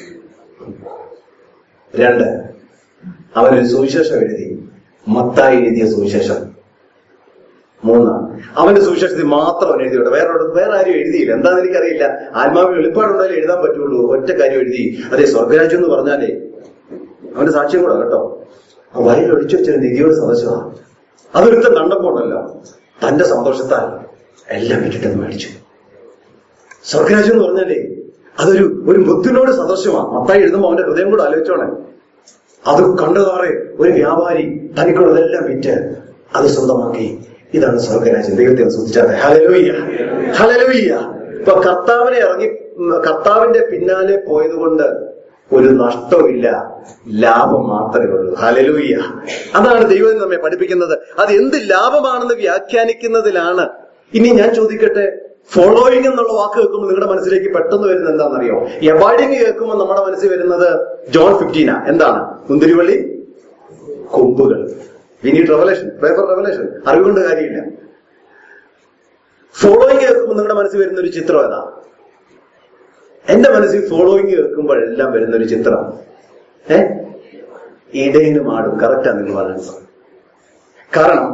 A: രണ്ട് അവനൊരു സുവിശേഷം എഴുതി മത്തായി എഴുതിയ സുവിശേഷം മൂന്ന് അവന്റെ സുവിശേഷത്തിൽ മാത്രം അവൻ എഴുതിയുണ്ട് വേറെ ഒരിടത്ത് വേറെ ആരും എഴുതിയില്ല എന്താണെന്ന് എനിക്കറിയില്ല ആത്മാവിന് വെളിപ്പാടുണ്ടായാലും എഴുതാൻ പറ്റുള്ളൂ ഒറ്റ കാര്യം എഴുതി അതെ സ്വർഗരാജ്യം എന്ന് പറഞ്ഞാലേ അവന്റെ സാക്ഷ്യം കൂടെ കേട്ടോ ആ വയലിൽ ഒഴിച്ചു വെച്ചൊരു നിധിയോട് സദസ്യമാണ് അതൊരുത്തം കണ്ടപ്പോ ഉണ്ടല്ലോ തന്റെ സന്തോഷത്താൽ എല്ലാം വിട്ടിട്ട് മേടിച്ചു സ്വർഗരാജ്യം എന്ന് പറഞ്ഞാലേ അതൊരു ഒരു മുത്തിനോട് സദൃശ്യമാണ് മത്തായി എഴുതുമ്പോ അവന്റെ ഹൃദയം കൂടെ ആലോചിച്ചോണേ അത് കണ്ടതാറെ ഒരു വ്യാപാരി തനിക്കുള്ളതെല്ലാം വിറ്റ് അത് സ്വന്തമാക്കി ഇതാണ് സ്വർഗരാജ്യം ദൈവത്തെ സൂചിച്ചാട്ടെ ഹലലുയ്യ ഹലലുയ്യ ഇപ്പൊ കർത്താവിനെ ഇറങ്ങി ഉം, കർത്താവിന്റെ പിന്നാലെ പോയത് കൊണ്ട് ഒരു നഷ്ടവുമില്ല ലാഭം മാത്രമേ ഉള്ളൂ ഹലലുയ്യ അതാണ് ദൈവം നമ്മെ പഠിപ്പിക്കുന്നത് അത് എന്ത് ലാഭമാണെന്ന് വ്യാഖ്യാനിക്കുന്നതിലാണ് ഇനി ഞാൻ ചോദിക്കട്ടെ ഫോളോയിങ് എന്നുള്ള വാക്ക് കേൾക്കുമ്പോൾ നിങ്ങളുടെ മനസ്സിലേക്ക് പെട്ടെന്ന് വരുന്നത് എന്താണെന്നറിയോ എബാഡിങ് കേൾക്കുമ്പോൾ നമ്മുടെ മനസ്സിൽ വരുന്നത് ജോൺ ഫിഫ്റ്റീനാ എന്താണ് മുന്തിരിവള്ളി കൊമ്പുകൾ we need revelation paper revelation അറിവുകൊണ്ട് കാര്യമില്ല ഫോളോയിങ് കേൾക്കുമ്പോൾ നിങ്ങളുടെ മനസ്സിൽ വരുന്ന ഒരു ചിത്രം ഏതാ എന്റെ മനസ്സിൽ ഫോളോയിങ് കേൾക്കുമ്പോഴെല്ലാം വരുന്ന ഒരു ചിത്രം ഏ ഇടയിനും ആടും കറക്റ്റാ നിങ്ങൾ പറഞ്ഞത് കാരണം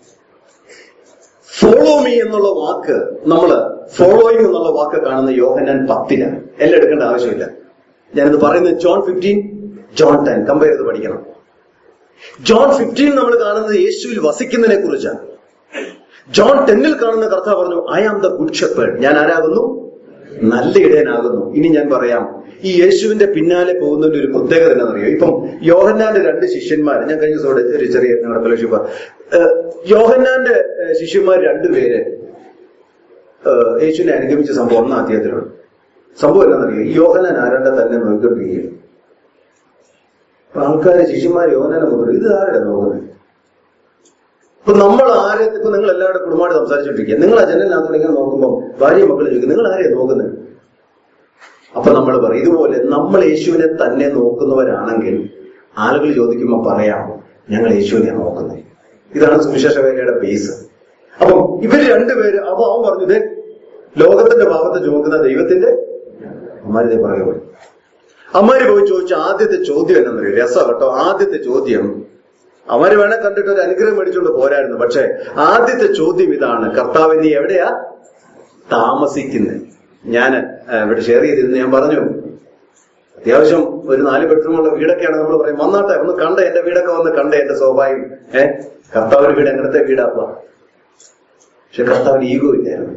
A: ഫോളോ മീ എന്നുള്ള വാക്ക് നമ്മള് ഫോളോയിങ് എന്നുള്ള വാക്ക് കാണുന്ന യോഹനാൻ പത്തിലാണ് എല്ലാം എടുക്കേണ്ട ആവശ്യമില്ല ഞാനിത് പറയുന്നത് John fifteen John ten compare ചെയ്ത് പഠിക്കണം ജോൺ ഫിഫ്റ്റീൻ നമ്മൾ കാണുന്നത് യേശുവിൽ വസിക്കുന്നതിനെ കുറിച്ചാണ് ജോൺ ടെന്നിൽ കാണുന്ന കർത്താവ് പറഞ്ഞു I am the good shepherd ഞാൻ ആരാകുന്നു നല്ല ഇടയനാകുന്നു ഇനി ഞാൻ പറയാം ഈ യേശുവിന്റെ പിന്നാലെ പോകുന്നതിന്റെ ഒരു പ്രത്യേകത എന്താണെന്നറിയോ ഇപ്പം യോഹന്നാന്റെ രണ്ട് ശിഷ്യന്മാർ ഞാൻ കഴിഞ്ഞ ദിവസം ഇവിടെ ഒരു ചെറിയ ഞങ്ങളുടെ ഫെലോഷിപ്പ് യോഹന്നാന്റെ ഏഹ്, ശിഷ്യന്മാർ രണ്ടുപേര് ഏഹ്, യേശുവിനെ അനുഗമിച്ച സംഭവം ഒന്നാം അധ്യായത്തിലുണ്ട് സംഭവം എന്താണെന്നറിയോ ഈ യോഹന്നാൻ ആരാണ്ട് തന്നെ നോക്കിക്കൊണ്ടിരിക്കുകയാണ് അപ്പൊ ആൾക്കാരെ ശിഷ്യന്മാർ യോഹനാനെ നോക്കുന്നത് ഇത് ആരുടെ നോക്കുന്നത് ഇപ്പൊ നമ്മൾ ആരെ ഇപ്പൊ നിങ്ങൾ എല്ലാവരുടെ കുടുംബമായിട്ട് സംസാരിച്ചോണ്ടിരിക്കുക നിങ്ങൾ ആ ജനലിനകത്തോടെ ഇങ്ങനെ നോക്കുമ്പോൾ ഭാര്യ മക്കൾ ചോദിക്കും നിങ്ങൾ ആരെയാ നോക്കുന്നത് അപ്പൊ നമ്മൾ പറയും ഇതുപോലെ നമ്മൾ യേശുവിനെ തന്നെ നോക്കുന്നവരാണെങ്കിൽ ആളുകൾ ചോദിക്കുമ്പോൾ പറയാം ഞങ്ങൾ യേശുവിനെ നോക്കുന്നത് ഇതാണ് സുവിശേഷ വേലയുടെ ബേസ് അപ്പം ഇവര് രണ്ടുപേര് അപ്പൊ അവൻ പറഞ്ഞു "ദേ, ലോകത്തിന്റെ ഭാഗത്ത് ചുമക്കുന്ന ദൈവത്തിന്റെ അമ്മാരിതേ പറയുള്ളൂ അമ്മാര് പോയി ചോദിച്ച ആദ്യത്തെ ചോദ്യം എന്നറിയോ രസം കേട്ടോ ആദ്യത്തെ ചോദ്യം അവര് വേണേ കണ്ടിട്ട് ഒരു അനുഗ്രഹം മേടിച്ചുകൊണ്ട് പോരായിരുന്നു പക്ഷെ ആദ്യത്തെ ചോദ്യം ഇതാണ് കർത്താവ് നീ എവിടെയാ താമസിക്കുന്നത് ഞാൻ ഇവിടെ ഷെയർ ചെയ്തിരുന്നു ഞാൻ പറഞ്ഞു അത്യാവശ്യം ഒരു നാല് ബെഡ്റൂമുള്ള വീടൊക്കെയാണ് നമ്മൾ പറയും വന്നാട്ടെ ഒന്ന് കണ്ടേ എന്റെ വീടൊക്കെ വന്ന് കണ്ടേ എന്റെ സ്വാഭാവികം ഏഹ് കർത്താവിന്റെ വീട് എങ്ങനത്തെ വീടാപ്പ പക്ഷെ കർത്താവിന് ഈഗോ ഇല്ലായിരുന്നു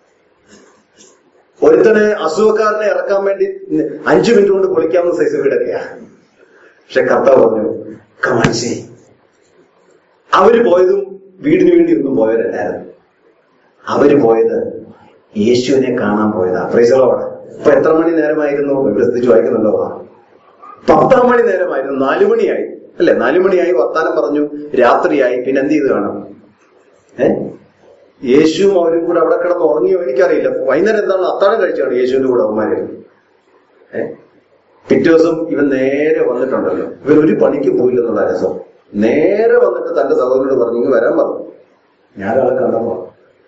A: ഒരുത്തനെ അസുഖക്കാരനെ ഇറക്കാൻ വേണ്ടി അഞ്ചു മിനിറ്റ് കൊണ്ട് പൊളിക്കാവുന്ന സൈസ് വീടൊക്കെയാ പക്ഷെ കർത്താവ് പറഞ്ഞു കമാൻസി അവര് പോയതും വീടിന് വേണ്ടി ഒന്നും പോയവരല്ലായിരുന്നു അവര് പോയത് യേശുവിനെ കാണാൻ പോയതാ ഫ്രൈസലോടെ ഇപ്പൊ എത്ര മണി നേരമായിരുന്നു ഇവിടെ ശ്രദ്ധിച്ച് വായിക്കുന്നുണ്ടോ പത്താം മണി നേരമായിരുന്നു നാലു മണിയായി അല്ലെ നാലു മണിയായി വർത്താനം പറഞ്ഞു രാത്രിയായി പിന്നെ എന്ത് ചെയ്ത് കാണാം ഏ യേശുവും അവരും കൂടെ അവിടെ കിടന്ന് ഉറങ്ങിയോ എനിക്കറിയില്ല വൈകുന്നേരം എന്താണ് അത്താഴം കഴിച്ചാണ് യേശുവിന്റെ കൂടെ അവന്മാര് ഏ പിറ്റേ ദിവസം ഇവൻ നേരെ വന്നിട്ടുണ്ടല്ലോ ഇവൻ ഒരു പണിക്ക് പോയില്ലെന്നുള്ള രസം നേരെ വന്നിട്ട് തന്റെ സഹോദരനോട് പറഞ്ഞു ഇങ്ങ് വരാൻ പറഞ്ഞു ഞാനയാളെ കണ്ടാൻ പറഞ്ഞു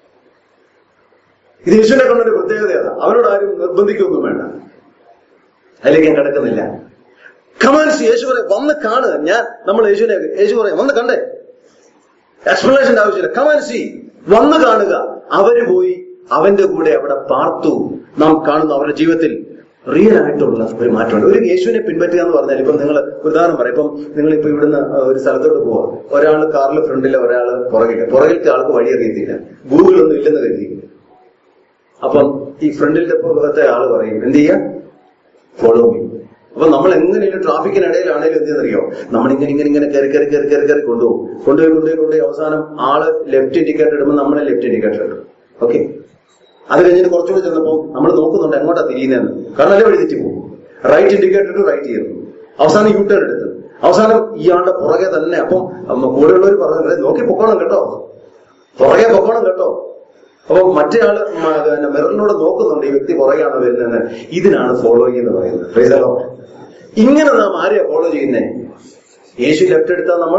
A: ഇത് യേശുവിനെ കണ്ടൊരു പ്രത്യേകതയാണ് അവനോട് ആരും നിർബന്ധിക്കൊന്നും വേണ്ട അതിലേക്ക് ഞാൻ കിടക്കുന്നില്ല കമാൻസ് യേശു പറയാം വന്ന് കാണുക ഞാൻ നമ്മൾ യേശുവിനെ യേശു പറയാം വന്ന് കണ്ടേ എക്സ്പ്ലനേഷന്റെ ആവശ്യമില്ല കമാൻസി വന്ന് കാണുക അവര് പോയി അവന്റെ കൂടെ അവിടെ പാർത്തു നാം കാണുന്നു അവരുടെ ജീവിതത്തിൽ റിയൽ ആയിട്ടുള്ള ഒരു മാറ്റമുണ്ട് ഒരു യേശുവിനെ പിൻപറ്റുക എന്ന് പറഞ്ഞാൽ ഇപ്പം നിങ്ങൾ ഉദാഹരണം പറയാം ഇപ്പം നിങ്ങൾ ഇപ്പൊ ഇവിടുന്ന് ഒരു സ്ഥലത്തോട്ട് പോവാ ഒരാൾ കാറിൽ ഫ്രണ്ടില് ഒരാൾ പുറകില് പുറകിലത്തെ ആൾക്ക് വഴി അറിയത്തില്ല ഗൂഗിൾ ഒന്നും ഇല്ലെന്ന് കരുതിയിരിക്കുന്നു അപ്പം ഈ ഫ്രണ്ടിലത്തെ ഭാഗത്തെ ആള് പറയും എന്ത് ചെയ്യാ ഫോളോ മീ അപ്പൊ നമ്മൾ എങ്ങനെയും ട്രാഫിക്കിനിടയിലാണേലും എന്ത് ചെയ്യുന്നറിയോ നമ്മൾ ഇങ്ങനെ ഇങ്ങനെ ഇങ്ങനെ കയറി കയറി കയറി കയറി കയറി കൊണ്ടുപോകും കൊണ്ടുപോയി കൊണ്ടുപോയി കൊണ്ടുപോയി അവസാനം ആള് ലെഫ്റ്റ് ഇൻഡിക്കേറ്റർ ഇടുമ്പോൾ നമ്മളെ ലെഫ്റ്റ് ഇൻഡിക്കേറ്റർ ഇടും ഓക്കെ അത് കഴിഞ്ഞിട്ട് കുറച്ചുകൂടി ചെന്നപ്പോൾ നമ്മൾ നോക്കുന്നുണ്ട് എങ്ങോട്ടാ തിരിയുന്നതെന്ന് കാരണം അല്ലേ വഴി തെറ്റി പോകും റൈറ്റ് ഇൻഡിക്കേറ്റർ ഇട്ട് റൈറ്റ് ചെയ്യുന്നു അവസാനം യു ടേൺ എടുത്ത് അവസാനം ഇയാളുടെ പുറകെ തന്നെ അപ്പം അമ്മ കൂടെയുള്ളവർ പറഞ്ഞു നോക്കി പൊക്കോണം കേട്ടോ പുറകെ പൊക്കോണം കേട്ടോ അപ്പൊ മറ്റേ ആള് മിററിലൂടെ നോക്കുന്നുണ്ട് ഈ വ്യക്തി പുറകെയാണോ വരുന്നതെന്ന് ഇതിനാണ് ഫോളോയിങ് എന്ന് പറയുന്നത് Praise the Lord. ഇങ്ങനെ നാം ആരെയാ ഫോളോ ചെയ്യുന്നേ യേശു ലെഫ്റ്റ് എടുത്താൽ നമ്മൾ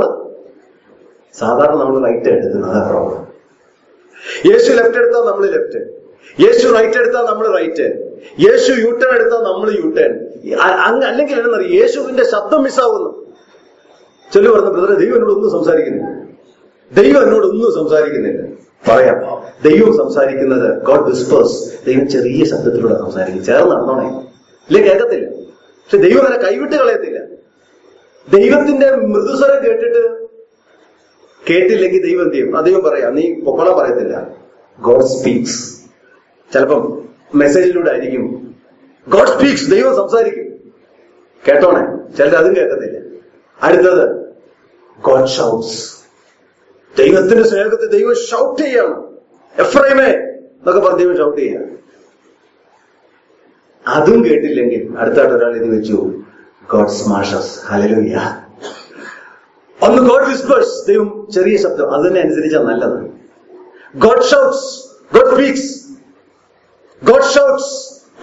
A: സാധാരണ നമ്മൾ റൈറ്റ് എടുക്കുന്നത് അതാ പ്രോബ്ലം യേശു ലെഫ്റ്റ് എടുത്താൽ നമ്മൾ ലെഫ്റ്റ് യേശു റൈറ്റ് എടുത്താൽ നമ്മൾ റൈറ്റ് യേശു യു ടേൺ എടുത്താൽ നമ്മൾ യു ടേൺ അല്ലെങ്കിൽ എന്നറിയ യേശുവിന്റെ ശബ്ദം മിസ്സാവുന്നു ചൊല്ലു പറഞ്ഞു ബ്രദറെ ദൈവം എന്നോട് ഒന്നും സംസാരിക്കുന്നില്ല ദൈവം എന്നോട് ഒന്നും സംസാരിക്കുന്നില്ല പറയാം ദൈവം സംസാരിക്കുന്നത് ഗോഡ് വിസ്പേഴ്സ് ദൈവം ചെറിയ ശബ്ദത്തിലൂടെ സംസാരിക്കും ചേർന്ന് നടന്നോണേ ഇല്ലേ കേൾക്കത്തില്ല പക്ഷെ ദൈവം അങ്ങനെ കൈവിട്ട് കളയത്തില്ല ദൈവത്തിന്റെ മൃദുസ്വരം കേട്ടിട്ട് കേട്ടില്ലെങ്കിൽ ദൈവം എന്ത് ചെയ്യും ദൈവം പറയാം നീ പൊക്കോളാൻ പറയത്തില്ല ഗോഡ് സ്പീക്സ് ചിലപ്പം മെസ്സേജിലൂടെ ആയിരിക്കും ഗോഡ് സ്പീക്സ് ദൈവം സംസാരിക്കും കേട്ടോണേ ചിലർ അതും കേൾക്കത്തില്ല അടുത്തത് ഗോഡ് ഷൗട്ട്സ് ദൈവത്തിന്റെ സ്നേഹത്തിൽ ദൈവം ഷൗട്ട് ചെയ്യാണ് എഫ്രൈമേ എന്നൊക്കെ പറഞ്ഞ് ദൈവം ഷൗട്ട് ചെയ്യാം അതും കേട്ടില്ലെങ്കിൽ അടുത്തായിട്ട് ഒരാൾ ഇത് വെച്ചു ഗോഡ് സ്മാഷസ് ഹലലുയ്യ ഒന്ന് ഗോഡ് വിസ്പേഴ്സ് ദൈവം ചെറിയ ശബ്ദം അതിനെ അനുസരിച്ചാൽ നല്ലത് God shouts God speaks God shouts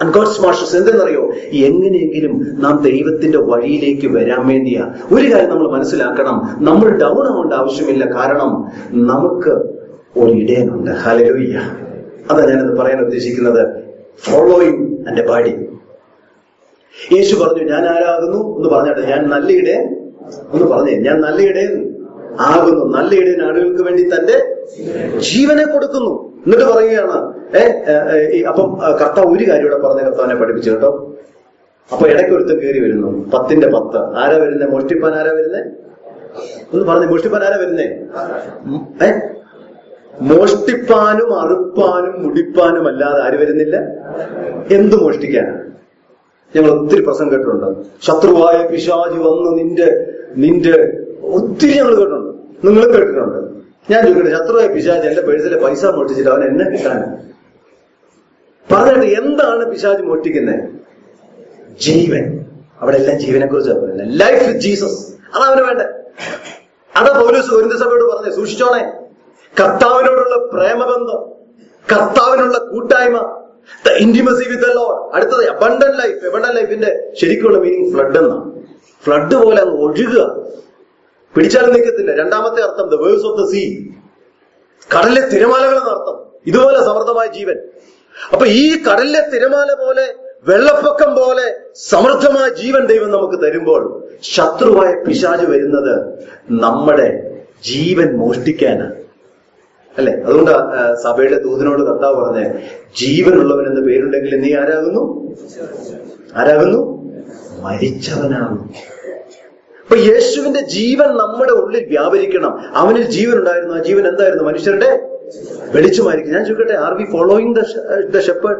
A: and God's masters എന്തെന്നറിയോ എങ്ങനെയെങ്കിലും നാം ദൈവത്തിന്റെ വഴിയിലേക്ക് വരാൻ വേണ്ടിയാ ഒരു കാര്യം നമ്മൾ മനസ്സിലാക്കണം നമ്മൾ ഡൗൺ ആവേണ്ട ആവശ്യമില്ല കാരണം നമുക്ക് ഒരു ഇടയനുണ്ട് ഹലലുയ്യ അതാ ഞാനത് പറയാൻ ഉദ്ദേശിക്കുന്നത് ഫോളോയിങ് എന്റെ ബാഡി യേശു പറഞ്ഞു ഞാൻ ആരാകുന്നു എന്ന് പറഞ്ഞാട്ടെ ഞാൻ നല്ല ഇടയൻ ഒന്ന് പറഞ്ഞേ ഞാൻ നല്ല ഇടയൻ ആകുന്നു നല്ല ഇടയൻ ആളുകൾക്ക് വേണ്ടി തന്റെ ജീവനെ കൊടുക്കുന്നു എന്നിട്ട് പറയുകയാണ് ഏ, ഏ, ഏ, ഈ അപ്പം ആ, കർത്താവ് ഒരു കാര്യം ഇവിടെ പറഞ്ഞ കർത്താവിനെ പഠിപ്പിച്ചു കേട്ടോ അപ്പൊ ഇടയ്ക്ക് ഒരുത്തം കയറി വരുന്നു പത്തിന്റെ പത്ത് ആരാ വരുന്നേ മോഷ്ടിപ്പാൻ ആരാ വരുന്നേ ഒന്ന് പറഞ്ഞു മോഷ്ടിപ്പാൻ ആരാ വരുന്നേ ഉം, ഏ മോഷ്ടിപ്പാനും അറുപ്പാനും മുടിപ്പാനും അല്ലാതെ ആര് വരുന്നില്ല എന്ത് മോഷ്ടിക്കാനാണ് ഞങ്ങൾ ഒത്തിരി പ്രസംഗം കേട്ടിട്ടുണ്ട് ശത്രുവായ പിശാജ് വന്ന് നിന്റെ നിന്റെ ഒത്തിരി ഞങ്ങൾ കേട്ടിട്ടുണ്ട് നിങ്ങളും കേട്ടിട്ടുണ്ട് ഞാൻ ചോദിക്കട്ടെ ശത്രുവായ പിശാജ് എന്റെ പേഴ്സിലെ പൈസ മോഷ്ടിച്ചിട്ട് അവൻ എന്നെ കിട്ടാൻ പറഞ്ഞിട്ട് എന്താണ് പിശാജ് മോഷ്ടിക്കുന്നത് ജീവൻ അവിടെ എല്ലാം ജീവനെ കുറിച്ചാണ് പറയുന്നത് ലൈഫ് വിത്ത് ജീസസ് അതാ അവന് വേണ്ടേ അതാ പൗലൂസ് ഒരു സഭയോട് പറഞ്ഞേ സൂക്ഷിച്ചോണേ കർത്താവിനോടുള്ള പ്രേമബന്ധം കർത്താവിനുള്ള കൂട്ടായ്മ ഇന്റിമസി വിത്ത് ലോഡ് അടുത്തത് അബണ്ടൻ ലൈഫ് അബണ്ടൻ ലൈഫിന്റെ ശരിക്കുള്ള മീനിങ് ഫ്ലഡ് എന്നാണ് ഫ്ലഡ് പോലെ അങ്ങ് ഒഴുകുക പിടിച്ചാലും നിൽക്കത്തില്ല രണ്ടാമത്തെ അർത്ഥം the verse of the sea കടലിലെ തിരമാലകൾ എന്നർത്ഥം ഇതുപോലെ സമൃദ്ധമായ ജീവൻ അപ്പൊ ഈ കടലിലെ തിരമാല പോലെ വെള്ളപ്പൊക്കം പോലെ സമൃദ്ധമായ ജീവൻ ദൈവം നമുക്ക് തരുമ്പോൾ ശത്രുവായ പിശാജ് വരുന്നത് നമ്മുടെ ജീവൻ മോഷ്ടിക്കാനാണ് അല്ലെ അതുകൊണ്ട് സഭയുടെ ദൂതനോട് കർത്താവ് പറഞ്ഞേ ജീവനുള്ളവൻ എന്ന് പേരുണ്ടെങ്കിൽ നീ ആരാകുന്നു ആരാകുന്നു മരിച്ചവനാകുന്നു അപ്പൊ യേശുവിന്റെ ജീവൻ നമ്മുടെ ഉള്ളിൽ വ്യാപരിക്കണം അവനിൽ ജീവൻ ഉണ്ടായിരുന്നു ആ ജീവൻ എന്തായിരുന്നു മനുഷ്യരുടെ വെളിച്ചമായിരിക്കും ഞാൻ ചോദിക്കട്ടെ are we following the shepherd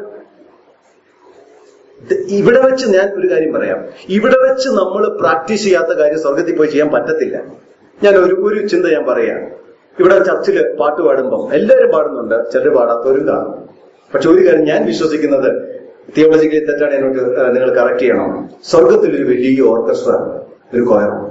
A: ഇവിടെ വെച്ച് ഞാൻ ഒരു കാര്യം പറയാം ഇവിടെ വെച്ച് നമ്മൾ പ്രാക്ടീസ് ചെയ്യാത്ത കാര്യം സ്വർഗത്തിൽ പോയി ചെയ്യാൻ പറ്റത്തില്ല ഞാൻ ഒരു ഒരു ചിന്ത ഞാൻ പറയാം ഇവിടെ ചർച്ചിൽ പാട്ട് പാടുമ്പം എല്ലാവരും പാടുന്നുണ്ട് ചിലർ പാടാത്തവരും കാണും പക്ഷെ ഒരു കാര്യം ഞാൻ വിശ്വസിക്കുന്നത് തിയോളജിക്കലി തെറ്റാണ് എന്നോട് ഏഹ്, നിങ്ങൾ കറക്റ്റ് ചെയ്യണം സ്വർഗത്തിൽ ഒരു വലിയ ഓർക്കസ്ട്ര ഒരു കോയറാണ്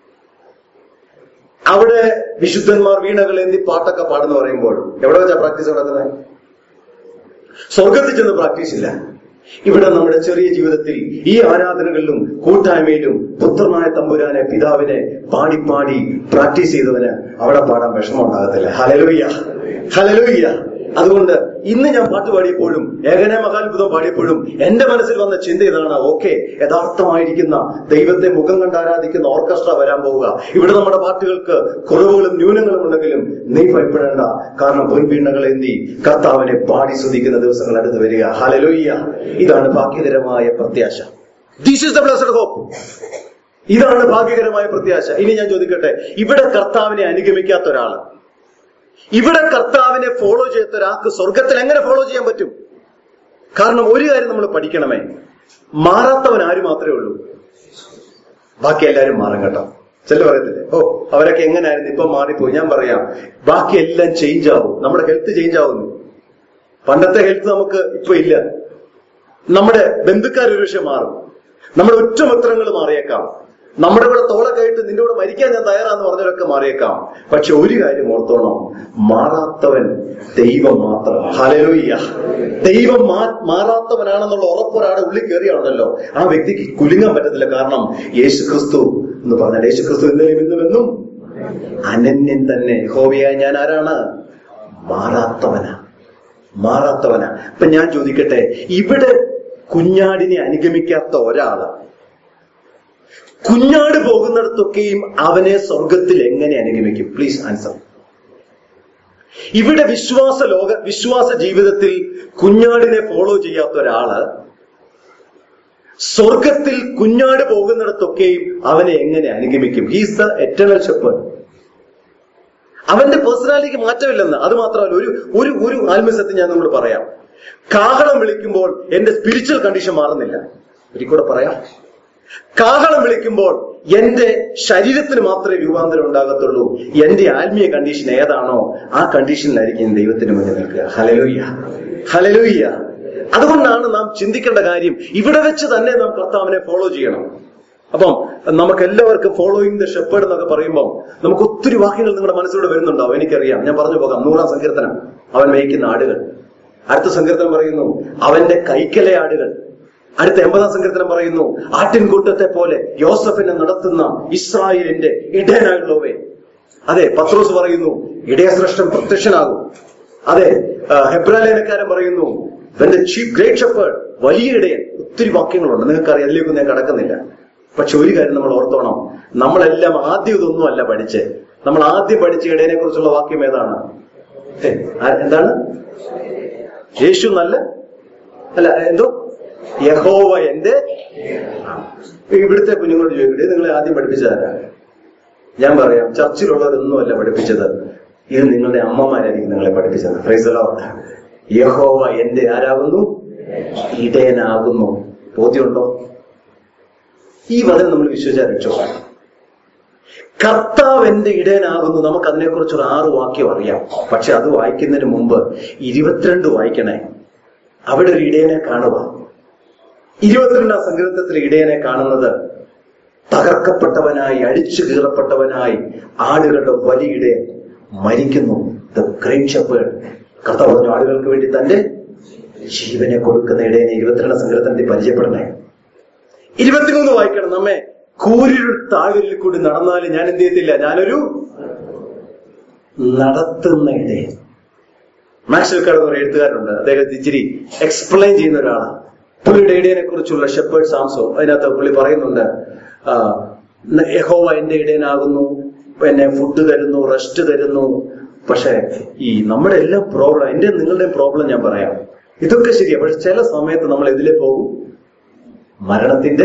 A: അവിടെ വിശുദ്ധന്മാർ വീണകൾ എന്തി പാട്ടൊക്കെ പാടുന്ന പറയുമ്പോൾ എവിടെ വെച്ചാ പ്രാക്ടീസ് നടക്കുന്നത് സ്വർഗത്തിൽ ചെന്ന് പ്രാക്ടീസ് ഇല്ല ഇവിടെ നമ്മുടെ ചെറിയ ജീവിതത്തിൽ ഈ ആരാധനകളിലും കൂട്ടായ്മയിലും പുത്രനായ തമ്പുരാനെ പിതാവിനെ പാടി പാടി പ്രാക്ടീസ് ചെയ്തവന് അവിടെ പാടാൻ വിഷമം ഉണ്ടാകത്തില്ല ഹലലുയ്യ ഹലലുയ്യ അതുകൊണ്ട് ഇന്ന് ഞാൻ പാട്ട് പാടിയപ്പോഴും ഏകന മഹാത്ഭുതം പാടിയപ്പോഴും എന്റെ മനസ്സിൽ വന്ന ചിന്ത ഇതാണ് ഓക്കെ യഥാർത്ഥമായിരിക്കുന്ന ദൈവത്തെ മുഖം കണ്ട് ആരാധിക്കുന്ന ഓർക്കസ്ട്ര വരാൻ പോവുക ഇവിടെ നമ്മുടെ പാട്ടുകൾക്ക് കുറവുകളും ന്യൂനങ്ങളും ഉണ്ടെങ്കിലും നീ ഭയപ്പെടേണ്ട കാരണം പൊൻവീണകൾ എന്തി കർത്താവിനെ പാടി സ്തുതിക്കുന്ന ദിവസങ്ങൾ അടുത്ത് വരിക ഹലലോയ്യ ഇതാണ് ഭാഗ്യകരമായ പ്രത്യാശ this is the blessed hope ഇതാണ് ഭാഗ്യകരമായ പ്രത്യാശ ഇനി ഞാൻ ചോദിക്കട്ടെ ഇവിടെ കർത്താവിനെ അനുഗമിക്കാത്ത ഒരാള് ഇവിടെ കർത്താവിനെ ഫോളോ ചെയ്യാത്ത ഒരാൾക്ക് സ്വർഗത്തിൽ എങ്ങനെ ഫോളോ ചെയ്യാൻ പറ്റും കാരണം ഒരു കാര്യം നമ്മൾ പഠിക്കണമേ മാറാത്തവൻ ആര് മാത്രമേ ഉള്ളൂ ബാക്കി എല്ലാവരും മാറും കേട്ടോ ചില പറയത്തില്ലേ ഓ അവരൊക്കെ എങ്ങനെയായിരുന്നു ഇപ്പൊ മാറിപ്പോയി ഞാൻ പറയാം ബാക്കി എല്ലാം ചേഞ്ച് ആവും നമ്മുടെ ഹെൽത്ത് ചേഞ്ച് ആവുന്നു പണ്ടത്തെ ഹെൽത്ത് നമുക്ക് ഇപ്പൊ ഇല്ല നമ്മുടെ ബന്ധുക്കാർ ഒരു പക്ഷെ മാറും നമ്മുടെ ഒറ്റമിത്രങ്ങൾ മാറിയേക്കാം നമ്മുടെ കൂടെ തോളൊക്കെ ആയിട്ട് നിന്റെ കൂടെ മരിക്കാൻ ഞാൻ തയ്യാറാന്ന് പറഞ്ഞവരൊക്കെ മാറിയേക്കാം പക്ഷെ ഒരു കാര്യം ഓർത്തോണം മാറാത്തവൻ ദൈവം മാത്രം ഹലലോയ്യ ദൈവം മാ- മാറാത്തവനാണെന്നുള്ള ഉറപ്പൊരാടെ ഉള്ളിൽ കയറിയാണല്ലോ ആ വ്യക്തിക്ക് കുലുങ്ങാൻ പറ്റത്തില്ല കാരണം യേശു ക്രിസ്തു എന്ന് പറഞ്ഞാൽ യേശു ക്രിസ്തു ഇന്നലെയും ഇന്നും എന്നും അനന്യൻ തന്നെ ഹോവിയായ ഞാൻ ആരാണ് മാറാത്തവനാ മാറാത്തവനാ അപ്പൊ ഞാൻ ചോദിക്കട്ടെ ഇവിടെ കുഞ്ഞാടിനെ അനുഗമിക്കാത്ത ഒരാള് കുഞ്ഞാട് പോകുന്നിടത്തൊക്കെയും അവനെ സ്വർഗത്തിൽ എങ്ങനെ അനുഗമിക്കും പ്ലീസ് ആൻസർ ഇവിടെ വിശ്വാസ ലോക വിശ്വാസ ജീവിതത്തിൽ കുഞ്ഞാടിനെ ഫോളോ ചെയ്യാത്ത ഒരാള് സ്വർഗത്തിൽ കുഞ്ഞാട് പോകുന്നിടത്തൊക്കെയും അവനെ എങ്ങനെ അനുഗമിക്കും ഹീസ് ദ എറ്റേണൽ ഷെപ്പേർഡ് അവന്റെ പേഴ്സണാലിറ്റിക്ക് മാറ്റമില്ലെന്ന് അത് മാത്രമല്ല ഒരു ഒരു ഒരു ആത്മസത്യം ഞാൻ നിങ്ങളോട് പറയാം കാഹളം വിളിക്കുമ്പോൾ എന്റെ സ്പിരിച്വൽ കണ്ടീഷൻ മാറുന്നില്ല ഒരിക്കൽ കൂടെ പറയാം കാഹളം വിളിക്കുമ്പോൾ എന്റെ ശരീരത്തിന് മാത്രമേ രൂപാന്തരം ഉണ്ടാകത്തുള്ളൂ എന്റെ ആത്മീയ കണ്ടീഷൻ ഏതാണോ ആ കണ്ടീഷനിലായിരിക്കും ദൈവത്തിന് മുന്നിൽ നിൽക്കുക ഹലലുയ്യ ഹലലുയ്യ അതുകൊണ്ടാണ് നാം ചിന്തിക്കേണ്ട കാര്യം ഇവിടെ വെച്ച് തന്നെ നാം കർത്താവിനെ ഫോളോ ചെയ്യണം അപ്പം നമുക്ക് എല്ലാവർക്കും ഫോളോയിങ് ദ ഷെപ്പേഡ് എന്നൊക്കെ പറയുമ്പോൾ നമുക്ക് ഒത്തിരി വാക്യങ്ങൾ നിങ്ങളുടെ മനസ്സിലൂടെ വരുന്നുണ്ടാവും എനിക്കറിയാം ഞാൻ പറഞ്ഞു പോകാം നൂറാം സങ്കീർത്തനം അവൻ മേയ്ക്കുന്ന ആടുകൾ അടുത്ത സങ്കീർത്തനം പറയുന്നു അവന്റെ കൈക്കലെ ആടുകൾ അടുത്ത എൺപതാം സങ്കീർത്തനം പറയുന്നു ആട്ടിൻകൂട്ടത്തെ പോലെ യോസഫിനെ നടത്തുന്ന ഇസ്രായേലിന്റെ ഇടയനായുള്ളവേ അതെ പത്രോസ് പറയുന്നു ഇടയശ്രേഷ്ഠൻ പ്രത്യക്ഷനാകും അതെ ആ, ഹെബ്രാലേനക്കാരൻ പറയുന്നു വെന്റെ ചീഫ് ഗ്രേറ്റ് ഷെപ്പേർഡ് വലിയ ഇടയൻ ഒത്തിരി വാക്യങ്ങളുണ്ട് നിങ്ങൾക്കറിയാം അതിലേക്കൊന്നും ഞാൻ കടക്കുന്നില്ല പക്ഷെ ഒരു കാര്യം നമ്മൾ ഓർത്തോണം നമ്മളെല്ലാം ആദ്യം ഇതൊന്നും അല്ല പഠിച്ച് നമ്മൾ ആദ്യം പഠിച്ച ഇടയനെ കുറിച്ചുള്ള വാക്യം ഏതാണ് ഹേ, ആ- എന്താണ് യേശു നല്ല അല്ല എന്തോ യഹോവ എന്റെ ഇവിടുത്തെ കുഞ്ഞുങ്ങളോട് ചോദിക്കട്ടെ ഇത് നിങ്ങളെ ആദ്യം പഠിപ്പിച്ചതാരാ ഞാൻ പറയാം ചർച്ചിലുള്ളവരൊന്നും അല്ല പഠിപ്പിച്ചത് ഇത് നിങ്ങളുടെ അമ്മമാരായിരിക്കും നിങ്ങളെ പഠിപ്പിച്ചത് ഫ്രൈസലോ യഹോവ എന്റെ ആരാകുന്നു ഇടയനാകുന്നു ബോധ്യമുണ്ടോ ഈ വചനം നമ്മൾ വിശ്വസിച്ചാൽ രക്ഷോ കർത്താവ് എന്റെ ഇടയനാകുന്നു നമുക്ക് അതിനെക്കുറിച്ച് ഒരു ആറ് വാക്യം അറിയാം പക്ഷെ അത് വായിക്കുന്നതിന് മുമ്പ് ഇരുപത്തിരണ്ട് വായിക്കണേ അവിടെ ഒരു ഇടയനെ കാണുക ഇരുപത്തിരണ്ടാം സങ്കീർത്തത്തിൽ ഇടയനെ കാണുന്നത് തകർക്കപ്പെട്ടവനായി അടിച്ചു കീറപ്പെട്ടവനായി ആടുകളുടെ വലിയ ഇടയൻ മരിക്കുന്നു ദ ഗ്രേറ്റ് ഷെപ്പേർഡ് കർത്താവ് പറഞ്ഞു ആടുകൾക്ക് വേണ്ടി തന്റെ ജീവനെ കൊടുക്കുന്ന ഇടയനെ ഇരുപത്തിരണ്ടാം സങ്കീർത്തനത്തിൽ പരിചയപ്പെടണേ ഇരുപത്തിമൂന്ന് വായിക്കണം നമ്മെ കൂരിരുൾ താഴ്വരിൽ കൂടി നടന്നാലും ഞാൻ എന്ത് ചെയ്യത്തില്ല ഞാനൊരു നടത്തുന്ന ഇടയൻ മാക്സൽ കട എന്ന് എഴുത്തുകാരുണ്ട് അദ്ദേഹം ഇച്ചിരി എക്സ്പ്ലെയിൻ ചെയ്യുന്ന ഒരാളാണ് പുള്ളിയുടെ ഇടയനെ കുറിച്ചുള്ള ഷെപ്പേർഡ് സാംസോ അതിനകത്ത് പുള്ളി പറയുന്നുണ്ട് ആ, യഹോവ എന്റെ ഇടയനാകുന്നു എന്നെ ഫുഡ് തരുന്നു റെസ്റ്റ് തരുന്നു പക്ഷെ ഈ നമ്മുടെ എല്ലാ പ്രോബ്ലം എന്റെ നിങ്ങളുടെയും പ്രോബ്ലം ഞാൻ പറയാം ഇതൊക്കെ ശരിയാ പക്ഷെ ചില സമയത്ത് നമ്മൾ എതിലെ പോകും മരണത്തിന്റെ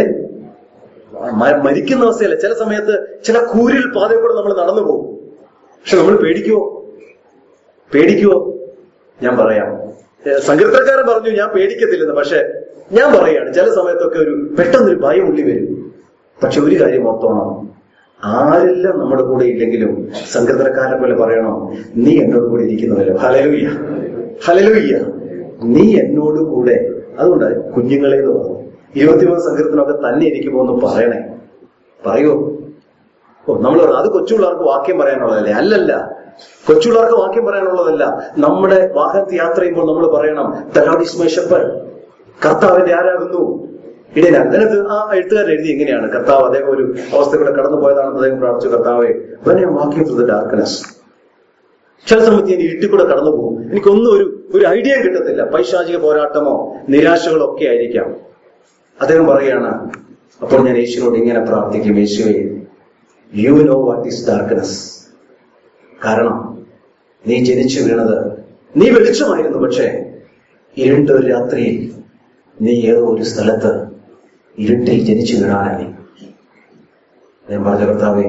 A: മ- മരിക്കുന്ന അവസ്ഥയല്ല ചില സമയത്ത് ചില കൂരിൽ പാതയിൽ കൂടെ നമ്മൾ നടന്നു പോകും പക്ഷെ നമ്മൾ പേടിക്കുവോ പേടിക്കുവോ ഞാൻ പറയാം ഏ, സങ്കീർത്തനക്കാരൻ പറഞ്ഞു ഞാൻ പേടിക്കത്തില്ലെന്ന് പക്ഷെ ഞാൻ പറയാണ് ചില സമയത്തൊക്കെ ഒരു പെട്ടെന്നൊരു ഭയം ഉള്ളി വരും പക്ഷെ ഒരു കാര്യം ഓർത്തോണം ആരെല്ലാം നമ്മുടെ കൂടെ ഇല്ലെങ്കിലും സങ്കീർത്തനക്കാരനെ പോലെ പറയണം നീ എന്നോട് കൂടെ ഇരിക്കുന്നുവല്ലോ ഹലലുയ്യ ഹലലുയ്യ നീ എന്നോട് കൂടെ അതുകൊണ്ട് കുഞ്ഞുങ്ങളെ എന്ന് പറഞ്ഞു ഇരുപത്തിമൂന്ന് സങ്കീർത്തനമൊക്കെ തന്നെ ഇരിക്കുമോ എന്ന് പറയണേ പറയോ ഓ നമ്മൾ പറഞ്ഞു അത് കൊച്ചുപിള്ളേർക്ക് വാക്യം പറയാനുള്ളതല്ലേ അല്ലല്ല കൊച്ചുപിള്ളേർക്ക് വാക്യം പറയാനുള്ളതല്ല നമ്മുടെ വാഹനത്തിൽ യാത്ര ചെയ്യുമ്പോൾ നമ്മൾ പറയണം തലോഡിസ്മേഷപ്പൻ കർത്താവിന്റെ ആരാകുന്നു ഇടയനാണ് അതിനകത്ത് ആ എഴുത്തുകാരൻ എഴുതി എങ്ങനെയാണ് കർത്താവ് അദ്ദേഹം ഒരു അവസ്ഥ കടന്നു പോയതാണെന്ന് അദ്ദേഹം പ്രാർത്ഥിച്ചു കർത്താവെ അവനെ വാക്യം ടു ദ ഡാർക്ക്നെസ് ചില സമയത്ത് ഞാൻ ഇരുട്ടിൽ കൂടെ കടന്നു പോകും എനിക്കൊന്നും ഒരു ഒരു ഐഡിയ കിട്ടത്തില്ല പൈശാചിക പോരാട്ടമോ നിരാശകളോ ഒക്കെ ആയിരിക്കാം അദ്ദേഹം പറയാണ് അപ്പോൾ ഞാൻ യേശുവിനോട് ഇങ്ങനെ പ്രാർത്ഥിക്കും യേശുവെ you know what is darkness കാരണം നീ ജനിച്ചു വീണത് നീ വെളിച്ചമായിരുന്നു പക്ഷേ ഇരുണ്ട ഒരു രാത്രിയിൽ നീ ഏതോ ഒരു സ്ഥലത്ത് ഇരുട്ടിൽ ജനിച്ചു വീണാണ് നീ ഞാൻ പറഞ്ഞ കർത്താവേ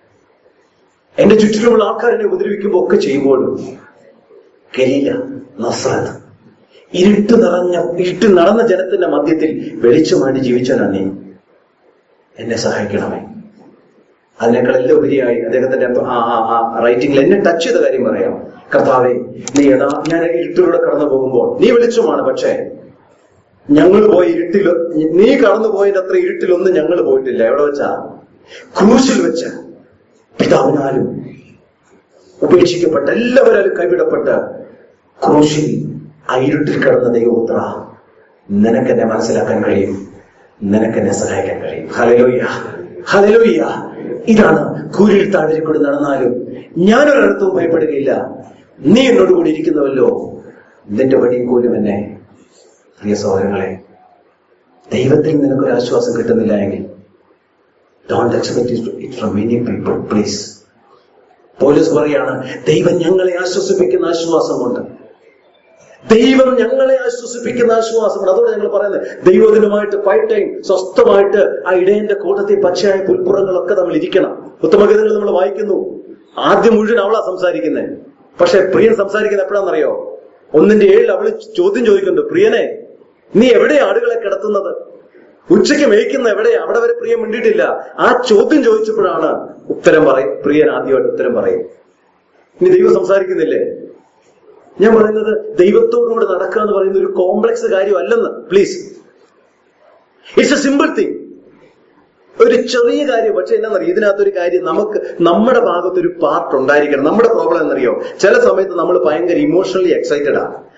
A: എന്റെ ചുറ്റിലുമുള്ള ആൾക്കാരെ ഉപദ്രവിക്കുമ്പോൾ ഒക്കെ ചെയ്യുമ്പോഴും ഗലീല നസ്രത്ത് ഇരുട്ട് നിറഞ്ഞ ഇരുട്ട് നടന്ന ജനത്തിന്റെ മധ്യത്തിൽ വെളിച്ചമായിട്ട് ജീവിച്ചവനാണ് നീ എന്നെ സഹായിക്കണമേ അതിനേക്കാളെല്ലാം ഉപരിയായി അദ്ദേഹത്തിന്റെ ആ ആ ആ റൈറ്റിംഗിൽ എന്നെ ടച്ച് ചെയ്ത കാര്യം പറയാം കർത്താവെ നീ യഥാ ഞാൻ ഇരുട്ടിലൂടെ കടന്നു പോകുമ്പോൾ നീ വെളിച്ചമാണ് പക്ഷേ ഞങ്ങൾ പോയ ഇരുട്ടിൽ നീ കടന്നു പോയതിന്റെ അത്ര ഇരുട്ടിലൊന്നും ഞങ്ങൾ പോയിട്ടില്ല എവിടെ വെച്ചാ ക്രൂശിൽ വെച്ച് പിതാവിനാലും ഉപേക്ഷിക്കപ്പെട്ട എല്ലാവരാലും കൈവിടപ്പെട്ട് ക്രൂശിൽ ആ ഇരുട്ടിൽ കിടന്ന ദൈവപുത്ര നിനക്കെന്നെ മനസ്സിലാക്കാൻ കഴിയും നിനക്കെന്നെ സഹായിക്കാൻ കഴിയും ഹലലോയ്യ ഹലലോയ്യ ഇതാണ് കൂരിൽ താഴെ കൂടി നടന്നാലും ഞാനൊരിടത്തും ഭയപ്പെടുകയില്ല നീ എന്നോട് കൂടി ഇരിക്കുന്നുവല്ലോ നിന്റെ വടിയും പോലും എന്നെ പ്രിയ സഹോദരങ്ങളെ ദൈവത്തിൽ നിനക്കൊരു ആശ്വാസം കിട്ടുന്നില്ല എങ്കിൽ don't expect it from many people please police പറയാണ് ദൈവം ഞങ്ങളെ ആശ്വസിപ്പിക്കുന്ന ആശ്വാസം കൊണ്ട് ദൈവം ഞങ്ങളെ ആശ്വസിപ്പിക്കുന്ന ആശ്വാസമാണ് അതോടെ ഞങ്ങൾ പറയുന്നത് ദൈവദിനമായിട്ട് ഫൈവ് ടൈം സ്വസ്ഥമായിട്ട് ആ ഇടയന്റെ കൂട്ടത്തിൽ പച്ചയായ പുൽപ്പുറങ്ങളൊക്കെ നമ്മൾ ഇരിക്കണം ഉത്തമഗീതങ്ങൾ നമ്മൾ വായിക്കുന്നു ആദ്യം മുഴുവൻ അവളാ സംസാരിക്കുന്നത് പക്ഷെ പ്രിയൻ സംസാരിക്കുന്നത് എപ്പോഴാണെന്നറിയോ ഒന്നിന്റെ ഏഴിൽ അവള് ചോദ്യം ചോദിക്കുന്നുണ്ട് പ്രിയനെ നീ എവിടെയാ ആടുകളെ കിടത്തുന്നത് ഉച്ചയ്ക്ക് മേയ്ക്കുന്ന എവിടെയാ അവിടെ വരെ പ്രിയൻ മിണ്ടിയിട്ടില്ല ആ ചോദ്യം ചോദിച്ചപ്പോഴാണ് ഉത്തരം പറയും പ്രിയൻ ആദ്യമായിട്ട് ഉത്തരം പറയും ഇനി ദൈവം സംസാരിക്കുന്നില്ലേ ഞാൻ പറയുന്നത് ദൈവത്തോടുകൂടെ നടക്കുക എന്ന് പറയുന്ന ഒരു കോംപ്ലക്സ് കാര്യമല്ലെന്ന് please it's a simple thing ഒരു ചെറിയ കാര്യം പക്ഷെ എന്നാന്നറിയോ ഇതിനകത്തൊരു കാര്യം നമുക്ക് നമ്മുടെ ഭാഗത്ത് ഒരു പാർട്ട് ഉണ്ടായിരിക്കണം നമ്മുടെ പ്രോബ്ലം എന്നറിയോ ചില സമയത്ത് നമ്മൾ ഭയങ്കര ഇമോഷണലി എക്സൈറ്റഡ് ആ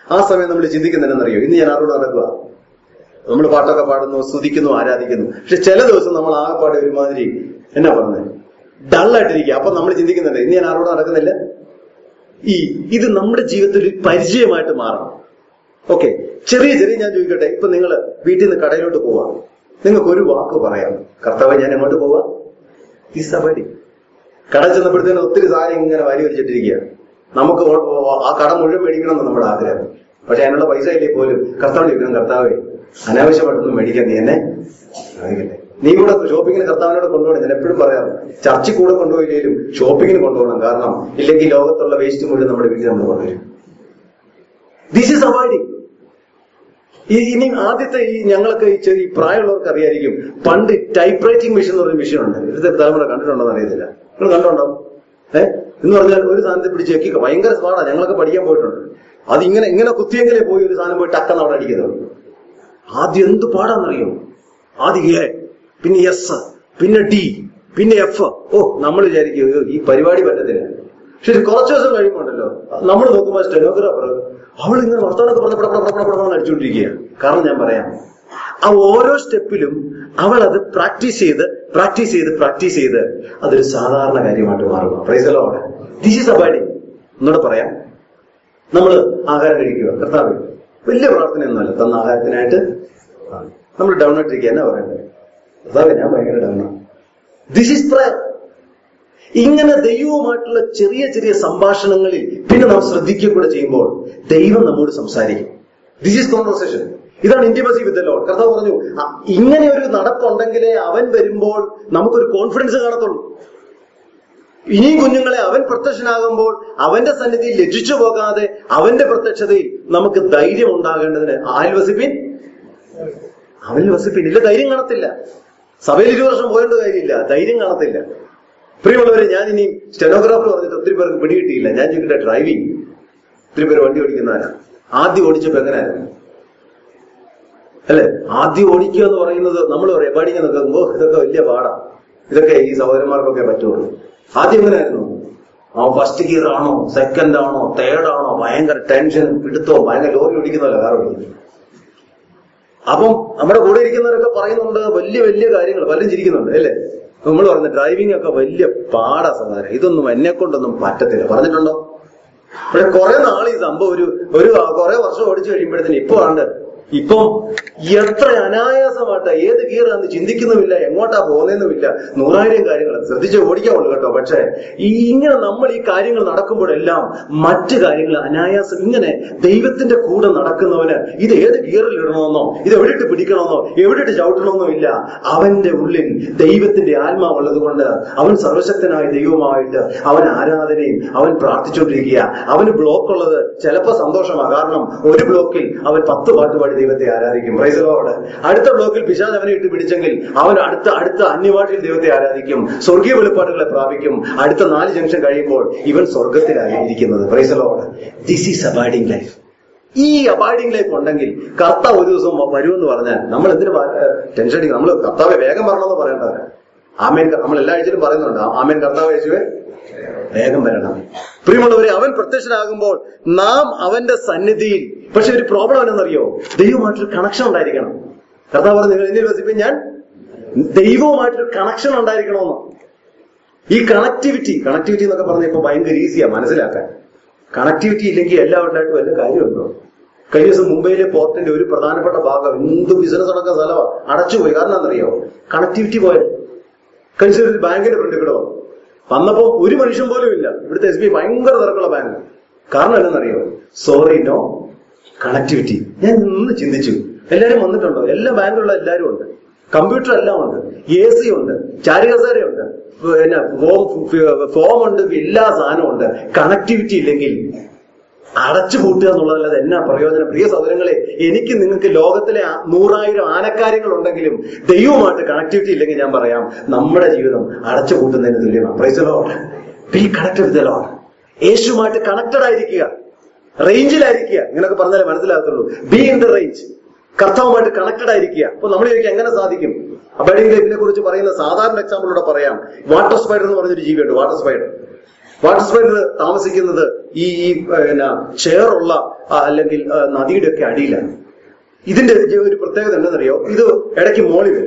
A: ആ സമയം നമ്മൾ ചിന്തിക്കുന്നതിനെന്നറിയോ ഇന്ന് ഞാൻ ആരോട് നടക്കുക നമ്മൾ പാട്ടൊക്കെ പാടുന്നു സ്തുതിക്കുന്നു ആരാധിക്കുന്നു പക്ഷെ ചില ദിവസം നമ്മൾ ആകെപ്പാടെ ഒരുമാതിരി എന്നാ പറഞ്ഞത് ഡള്ളായിട്ടിരിക്കുക അപ്പൊ നമ്മൾ ചിന്തിക്കുന്നുണ്ട് ഇന്ന് ഞാൻ ആരോട് നടക്കുന്നില്ല ഈ ഇത് നമ്മുടെ ജീവിതത്തിൽ ഒരു പരിചയമായിട്ട് മാറണം ഓക്കെ ചെറിയ ചെറിയ ഞാൻ ചോദിക്കട്ടെ ഇപ്പൊ നിങ്ങൾ വീട്ടിൽ നിന്ന് കടയിലോട്ട് പോവാം നിങ്ങൾക്ക് ഒരു വാക്ക് പറയാം കർത്താവ് ഞാൻ എങ്ങോട്ട് പോവാ ഈ സബടി കട ചെന്നപ്പോഴത്തേന് ഒത്തിരി സാധനം ഇങ്ങനെ വാരി വലിച്ചിട്ടിരിക്കുക നമുക്ക് ഓ- ഓ- ആ കട മുഴുവൻ മേടിക്കണം എന്ന് നമ്മുടെ ആഗ്രഹം പക്ഷെ അതിനുള്ള പൈസ ഇല്ലേ പോലും കർത്താവ് ചോദിക്കണം കർത്താവേ അനാവശ്യമായിട്ടൊന്നും മേടിക്കാൻ നീ എന്നെ അറിയില്ലേ നീ കൂടെ ഷോപ്പിങ്ങിന് കർത്താവിനോട് കൊണ്ടുപോകണം ഞാൻ എപ്പോഴും പറയാം ചർച്ചിൽ കൂടെ കൊണ്ടുപോയില്ലേലും ഷോപ്പിങ്ങിന് കൊണ്ടുപോകണം കാരണം ഇല്ലെങ്കിൽ ലോകത്തുള്ള വേസ്റ്റ് മുഴുവൻ നമ്മുടെ വീട്ടിൽ നമ്മൾ കൊണ്ടുവരും ദിസ് ഈസ് അവോയ്ഡിങ് ഈ ഇനി ആദ്യത്തെ ഈ ഞങ്ങളൊക്കെ ഈ ചെറിയ പ്രായമുള്ളവർക്ക് അറിയായിരിക്കും പണ്ട് ടൈപ്പ് റൈറ്റിംഗ് മെഷീൻ എന്ന് പറഞ്ഞ മെഷീൻ ഉണ്ട് ഇവിടുത്തെ തലമുറ കണ്ടിട്ടുണ്ടോ എന്ന് അറിയത്തില്ല നിങ്ങൾ കണ്ടുണ്ടോ ഏഹ് എന്ന് പറഞ്ഞാൽ ഒരു സാധനത്തെ പിടിച്ച് ഞെക്കിക്ക ഭയങ്കര സ്പാടാ ഞങ്ങളൊക്കെ പഠിക്കാൻ പോയിട്ടുണ്ട് അത് ഇങ്ങനെ ഇങ്ങനെ കുത്തിയെങ്കിലേ പോയി ഒരു സാധനം പോയി ടക്കെന്ന് അവിടെ അടിക്കുന്നത് ആദ്യം എന്ത് പാടാന്നറിയോ ആദ്യം എ പിന്നെ എസ് പിന്നെ ഡി പിന്നെ എഫ് ഓ നമ്മൾ വിചാരിക്കും "അയ്യോ, ഈ പരിപാടി പറ്റത്തില്ല പക്ഷെ ഒരു കുറച്ച് ദിവസം കഴിയുമ്പോണ്ടല്ലോ നമ്മൾ നോക്കുമ്പോൾ സ്റ്റെനോഗ്രാഫർ അവൾ ഇങ്ങനെ വർത്തമാനമൊക്കെ പറഞ്ഞ പട പട പട പട പട അടിച്ചുകൊണ്ടിരിക്കുകയാണ് കാരണം ഞാൻ പറയാം ആ ഓരോ സ്റ്റെപ്പിലും അവൾ അത് പ്രാക്ടീസ് ചെയ്ത് പ്രാക്ടീസ് ചെയ്ത് പ്രാക്ടീസ് ചെയ്ത് അതൊരു സാധാരണ കാര്യമായിട്ട് മാറുക പ്രൈസലോടെ ദിസ് ഈസ് അബാഡി എന്നോട് പറയാം നമ്മൾ ആഹാരം കഴിക്കുക കർത്താവ് വലിയ പ്രാർത്ഥനയൊന്നുമല്ല തന്ന ആഹാരത്തിനായിട്ട് നമ്മൾ ഡൗൺ ആയിട്ടിരിക്കുക എന്നാ പറയണ്ടത് കർത്താവ് ഞാൻ ഭയങ്കര ഡൗണാണ് ദിസ് ഈസ് പ്രയർ ഇങ്ങനെ ദൈവവുമായിട്ടുള്ള ചെറിയ ചെറിയ സംഭാഷണങ്ങളിൽ പിന്നെ നാം ശ്രദ്ധിക്കുക കൂടെ ചെയ്യുമ്പോൾ ദൈവം നമ്മോട് സംസാരിക്കും ദിസ് ഈസ് കോൺവെർസേഷൻ ഇതാണ് ഇന്റിമസി വിത്ത് ലോഡ് കർത്താവ് പറഞ്ഞു "അ- ഇങ്ങനെ ഒരു നടപ്പുണ്ടെങ്കിലേ അവൻ വരുമ്പോൾ നമുക്കൊരു കോൺഫിഡൻസ് കാണത്തുള്ളൂ ഇനിയും കുഞ്ഞുങ്ങളെ അവൻ പ്രത്യക്ഷനാകുമ്പോൾ അവന്റെ സന്നിധിയിൽ ലജ്ജിച്ചു പോകാതെ അവന്റെ പ്രത്യക്ഷതയിൽ നമുക്ക് ധൈര്യം ഉണ്ടാകേണ്ടതിന് ആരിൽ വസിപ്പിൻ അവനിൽ വസിപ്പിൻ ഇല്ല ധൈര്യം കാണത്തില്ല സഭയിൽ ഇരു വർഷം പോകേണ്ട കാര്യമില്ല ധൈര്യം കാണത്തില്ല പ്രിയമുള്ളവരെ ഞാൻ ഇനി സ്റ്റെനോഗ്രാഫർ പറഞ്ഞിട്ട് ഒത്തിരി പേർക്ക് പിടികിട്ടിയില്ല ഞാൻ ചോദിക്കട്ടെ ഡ്രൈവിംഗ് ഒത്തിരി പേര് വണ്ടി ഓടിക്കുന്നവരാ ആദ്യം ഓടിച്ചപ്പോ എങ്ങനെയായിരുന്നു അല്ലെ ആദ്യം ഓടിക്കുക എന്ന് പറയുന്നത് നമ്മൾ പറയാം പാടിക്കാൻ നിൽക്കുമ്പോ ഇതൊക്കെ വലിയ പാടാ ഇതൊക്കെ ഈ സഹോദരന്മാർക്കൊക്കെ പറ്റുള്ളൂ ആദ്യം എങ്ങനെയായിരുന്നു ആ ഫസ്റ്റ് ഗിയർ ആണോ സെക്കൻഡ് ആണോ തേർഡ് ആണോ ഭയങ്കര ടെൻഷൻ പിടുത്തവും ഭയങ്കര ലോറി ഓടിക്കുന്നതല്ല കാർ ഓടിക്കുന്നത് അപ്പം നമ്മുടെ കൂടെ ഇരിക്കുന്നവരൊക്കെ പറയുന്നുണ്ട് വലിയ വലിയ കാര്യങ്ങൾ പലരും ചിരിക്കുന്നുണ്ട് അല്ലേ നമ്മൾ പറഞ്ഞ ഡ്രൈവിംഗ് ഒക്കെ വലിയ പാടാ സമാധാനം ഇതൊന്നും എന്നെ കൊണ്ടൊന്നും പറ്റത്തില്ല പറഞ്ഞിട്ടുണ്ടോ പക്ഷെ കുറെ നാൾ ഈ സംഭവം ഒരു ഒരു കുറെ വർഷം ഓടിച്ചു കഴിയുമ്പോഴത്തേന് ഇപ്പൊ ആണ്ട് ഇപ്പം എത്ര അനായാസമായിട്ടാ ഏത് ഗിയറാന്ന് ചിന്തിക്കുന്നുമില്ല എങ്ങോട്ടാ പോകുന്നതെന്നുമില്ല നൂറായിരം കാര്യങ്ങൾ ശ്രദ്ധിച്ച് ഓടിക്കാവുള്ളൂ കേട്ടോ പക്ഷെ ഈ ഇങ്ങനെ നമ്മൾ ഈ കാര്യങ്ങൾ നടക്കുമ്പോഴെല്ലാം മറ്റു കാര്യങ്ങൾ അനായാസം ഇങ്ങനെ ദൈവത്തിന്റെ കൂടെ നടക്കുന്നവന് ഇത് ഏത് ഗിയറിൽ ഇടണമെന്നോ ഇത് എവിടെയിട്ട് പിടിക്കണമെന്നോ എവിടെയിട്ട് ചവിട്ടണമെന്നോ ഇല്ല അവന്റെ ഉള്ളിൽ ദൈവത്തിന്റെ ആത്മാവുള്ളത് കൊണ്ട് അവൻ സർവശക്തനായ ദൈവമായിട്ട് അവൻ ആരാധനയും അവൻ പ്രാർത്ഥിച്ചുകൊണ്ടിരിക്കുക അവന് ബ്ലോക്ക് ഉള്ളത് ചിലപ്പോ സന്തോഷമാണ് കാരണം ഒരു ബ്ലോക്കിൽ അവൻ പത്ത് പാട്ട് പാടി ദൈവത്തെ ആരാധിക്കും പ്രൈസലോട് അടുത്ത ബ്ലോക്കിൽ പിശാജ് അവനെ ഇട്ട് പിടിച്ചെങ്കിൽ അവൻ അടുത്ത അടുത്ത അന്യഭാഷയിൽ ദൈവത്തെ ആരാധിക്കും സ്വർഗീയ വെളിപ്പാടുകളെ പ്രാപിക്കും അടുത്ത നാല് ജംഗ്ഷൻ കഴിയുമ്പോൾ ഇവൻ സ്വർഗത്തിലായി ഇരിക്കുന്നത് praise the Lord this is abiding life ഈ അബൈഡിങ് ലൈഫ് ഉണ്ടെങ്കിൽ കർത്താവ് ഒരു ദിവസം വ- വരുമെന്ന് പറഞ്ഞാൽ നമ്മൾ എന്തിനു ടെൻഷൻ അടിക്കും നമ്മൾ കർത്താവെ വേഗം വരണമെന്ന് പറയേണ്ടവരാ ആമേൻ ക- നമ്മൾ എല്ലാ ആഴ്ചയിലും പറയുന്നുണ്ട് ആ- ആമേൻ കർത്താവ് യേശുവെ വേഗം വരണം പ്രിയമുള്ളവരെ അവൻ പ്രത്യക്ഷനാകുമ്പോൾ നാം അവന്റെ സന്നിധിയിൽ പക്ഷെ ഒരു പ്രോബ്ലം എന്നറിയോ ദൈവമായിട്ടൊരു കണക്ഷൻ ഉണ്ടായിരിക്കണം കർത്താവ് പറഞ്ഞു നിങ്ങൾ എന്നിൽ വസിപ്പിൻ ഞാൻ ദൈവവുമായിട്ടൊരു കണക്ഷൻ ഉണ്ടായിരിക്കണമെന്ന് ഈ കണക്ടിവിറ്റി കണക്ടിവിറ്റി എന്നൊക്കെ പറഞ്ഞാൽ ഇപ്പൊ ഭയങ്കര ഈസിയാ മനസ്സിലാക്കാൻ കണക്ടിവിറ്റി ഇല്ലെങ്കിൽ എല്ലാവരുമായിട്ടും വല്ല കാര്യമുണ്ടോ കഴിഞ്ഞ ദിവസം മുംബൈയിലെ പോർട്ടിന്റെ ഒരു പ്രധാനപ്പെട്ട ഭാഗം എന്ത് ബിസിനസ് നടക്കുന്ന സ്ഥലമാണ് അടച്ചുപോയി കാരണം എന്നറിയോ കണക്ടിവിറ്റി പോയത് കഴിഞ്ഞ ദിവസം ഒരു ബാങ്കിന്റെ ഫ്രണ്ട് ഇവിടെ വന്നു വന്നപ്പോ ഒരു മനുഷ്യൻ പോലും ഇല്ല ഇവിടുത്തെ എസ് ബി ഭയങ്കര തിരക്കുള്ള ബാങ്ക് കാരണം എന്താണെന്നറിയോ സോറി നോ കണക്ടിവിറ്റി ഞാൻ നിന്ന് ചിന്തിച്ചു എല്ലാരും വന്നിട്ടുണ്ടോ എല്ലാ ബാങ്കിലുള്ള എല്ലാരും ഉണ്ട് കമ്പ്യൂട്ടർ എല്ലാം ഉണ്ട് എ സി ഉണ്ട് ചാരികസേരയുണ്ട് പിന്നെ ഫോം ഫോം ഉണ്ട് എല്ലാ സാധനവും ഉണ്ട് കണക്ടിവിറ്റി ഇല്ലെങ്കിൽ അടച്ചു പൂട്ടുക എന്നുള്ളതല്ലാതെ എന്നാ പ്രയോജനം പ്രിയ സഹോദരങ്ങളെ എനിക്ക് നിങ്ങൾക്ക് ലോകത്തിലെ ആ- നൂറായിരം ആനക്കാര്യങ്ങൾ ഉണ്ടെങ്കിലും ദൈവവുമായിട്ട് കണക്ടിവിറ്റി ഇല്ലെങ്കിൽ ഞാൻ പറയാം നമ്മുടെ ജീവിതം അടച്ചു പൂട്ടുന്നതിന് തുല്യമാണ് praise the Lord be connected with Lord യേശുമായിട്ട് കണക്റ്റഡ് ആയിരിക്കുക റേഞ്ചിലായിരിക്കുക ഇങ്ങനൊക്കെ പറഞ്ഞാലേ മനസ്സിലാകത്തുള്ളൂ ബി ഇൻ ദ റേഞ്ച് കർത്താവുമായിട്ട് കണക്റ്റഡ് ആയിരിക്കുക അപ്പൊ നമ്മൾ ചോദിക്കുക എങ്ങനെ സാധിക്കും അബൈഡിംഗ് ലൈഫിനെ കുറിച്ച് പറയുന്ന സാധാരണ എക്സാമ്പിളൂടെ പറയാം വാട്ടർ സ്പൈഡർ എന്ന് പറഞ്ഞൊരു ജീവിയുണ്ട് വാട്ടർ സ്പൈഡർ വാട്ടർ സ്പൈഡർ താമസിക്കുന്നത് ഈ ഈ പിന്നെ ചേറുള്ള ആ, അല്ലെങ്കിൽ ആ, നദിയുടെ ഒക്കെ അടിയിലാണ് ഇതിന്റെ ഒരു പ്രത്യേകത എന്താണെന്നറിയോ ഇത് ഇടയ്ക്ക് മോളി വരും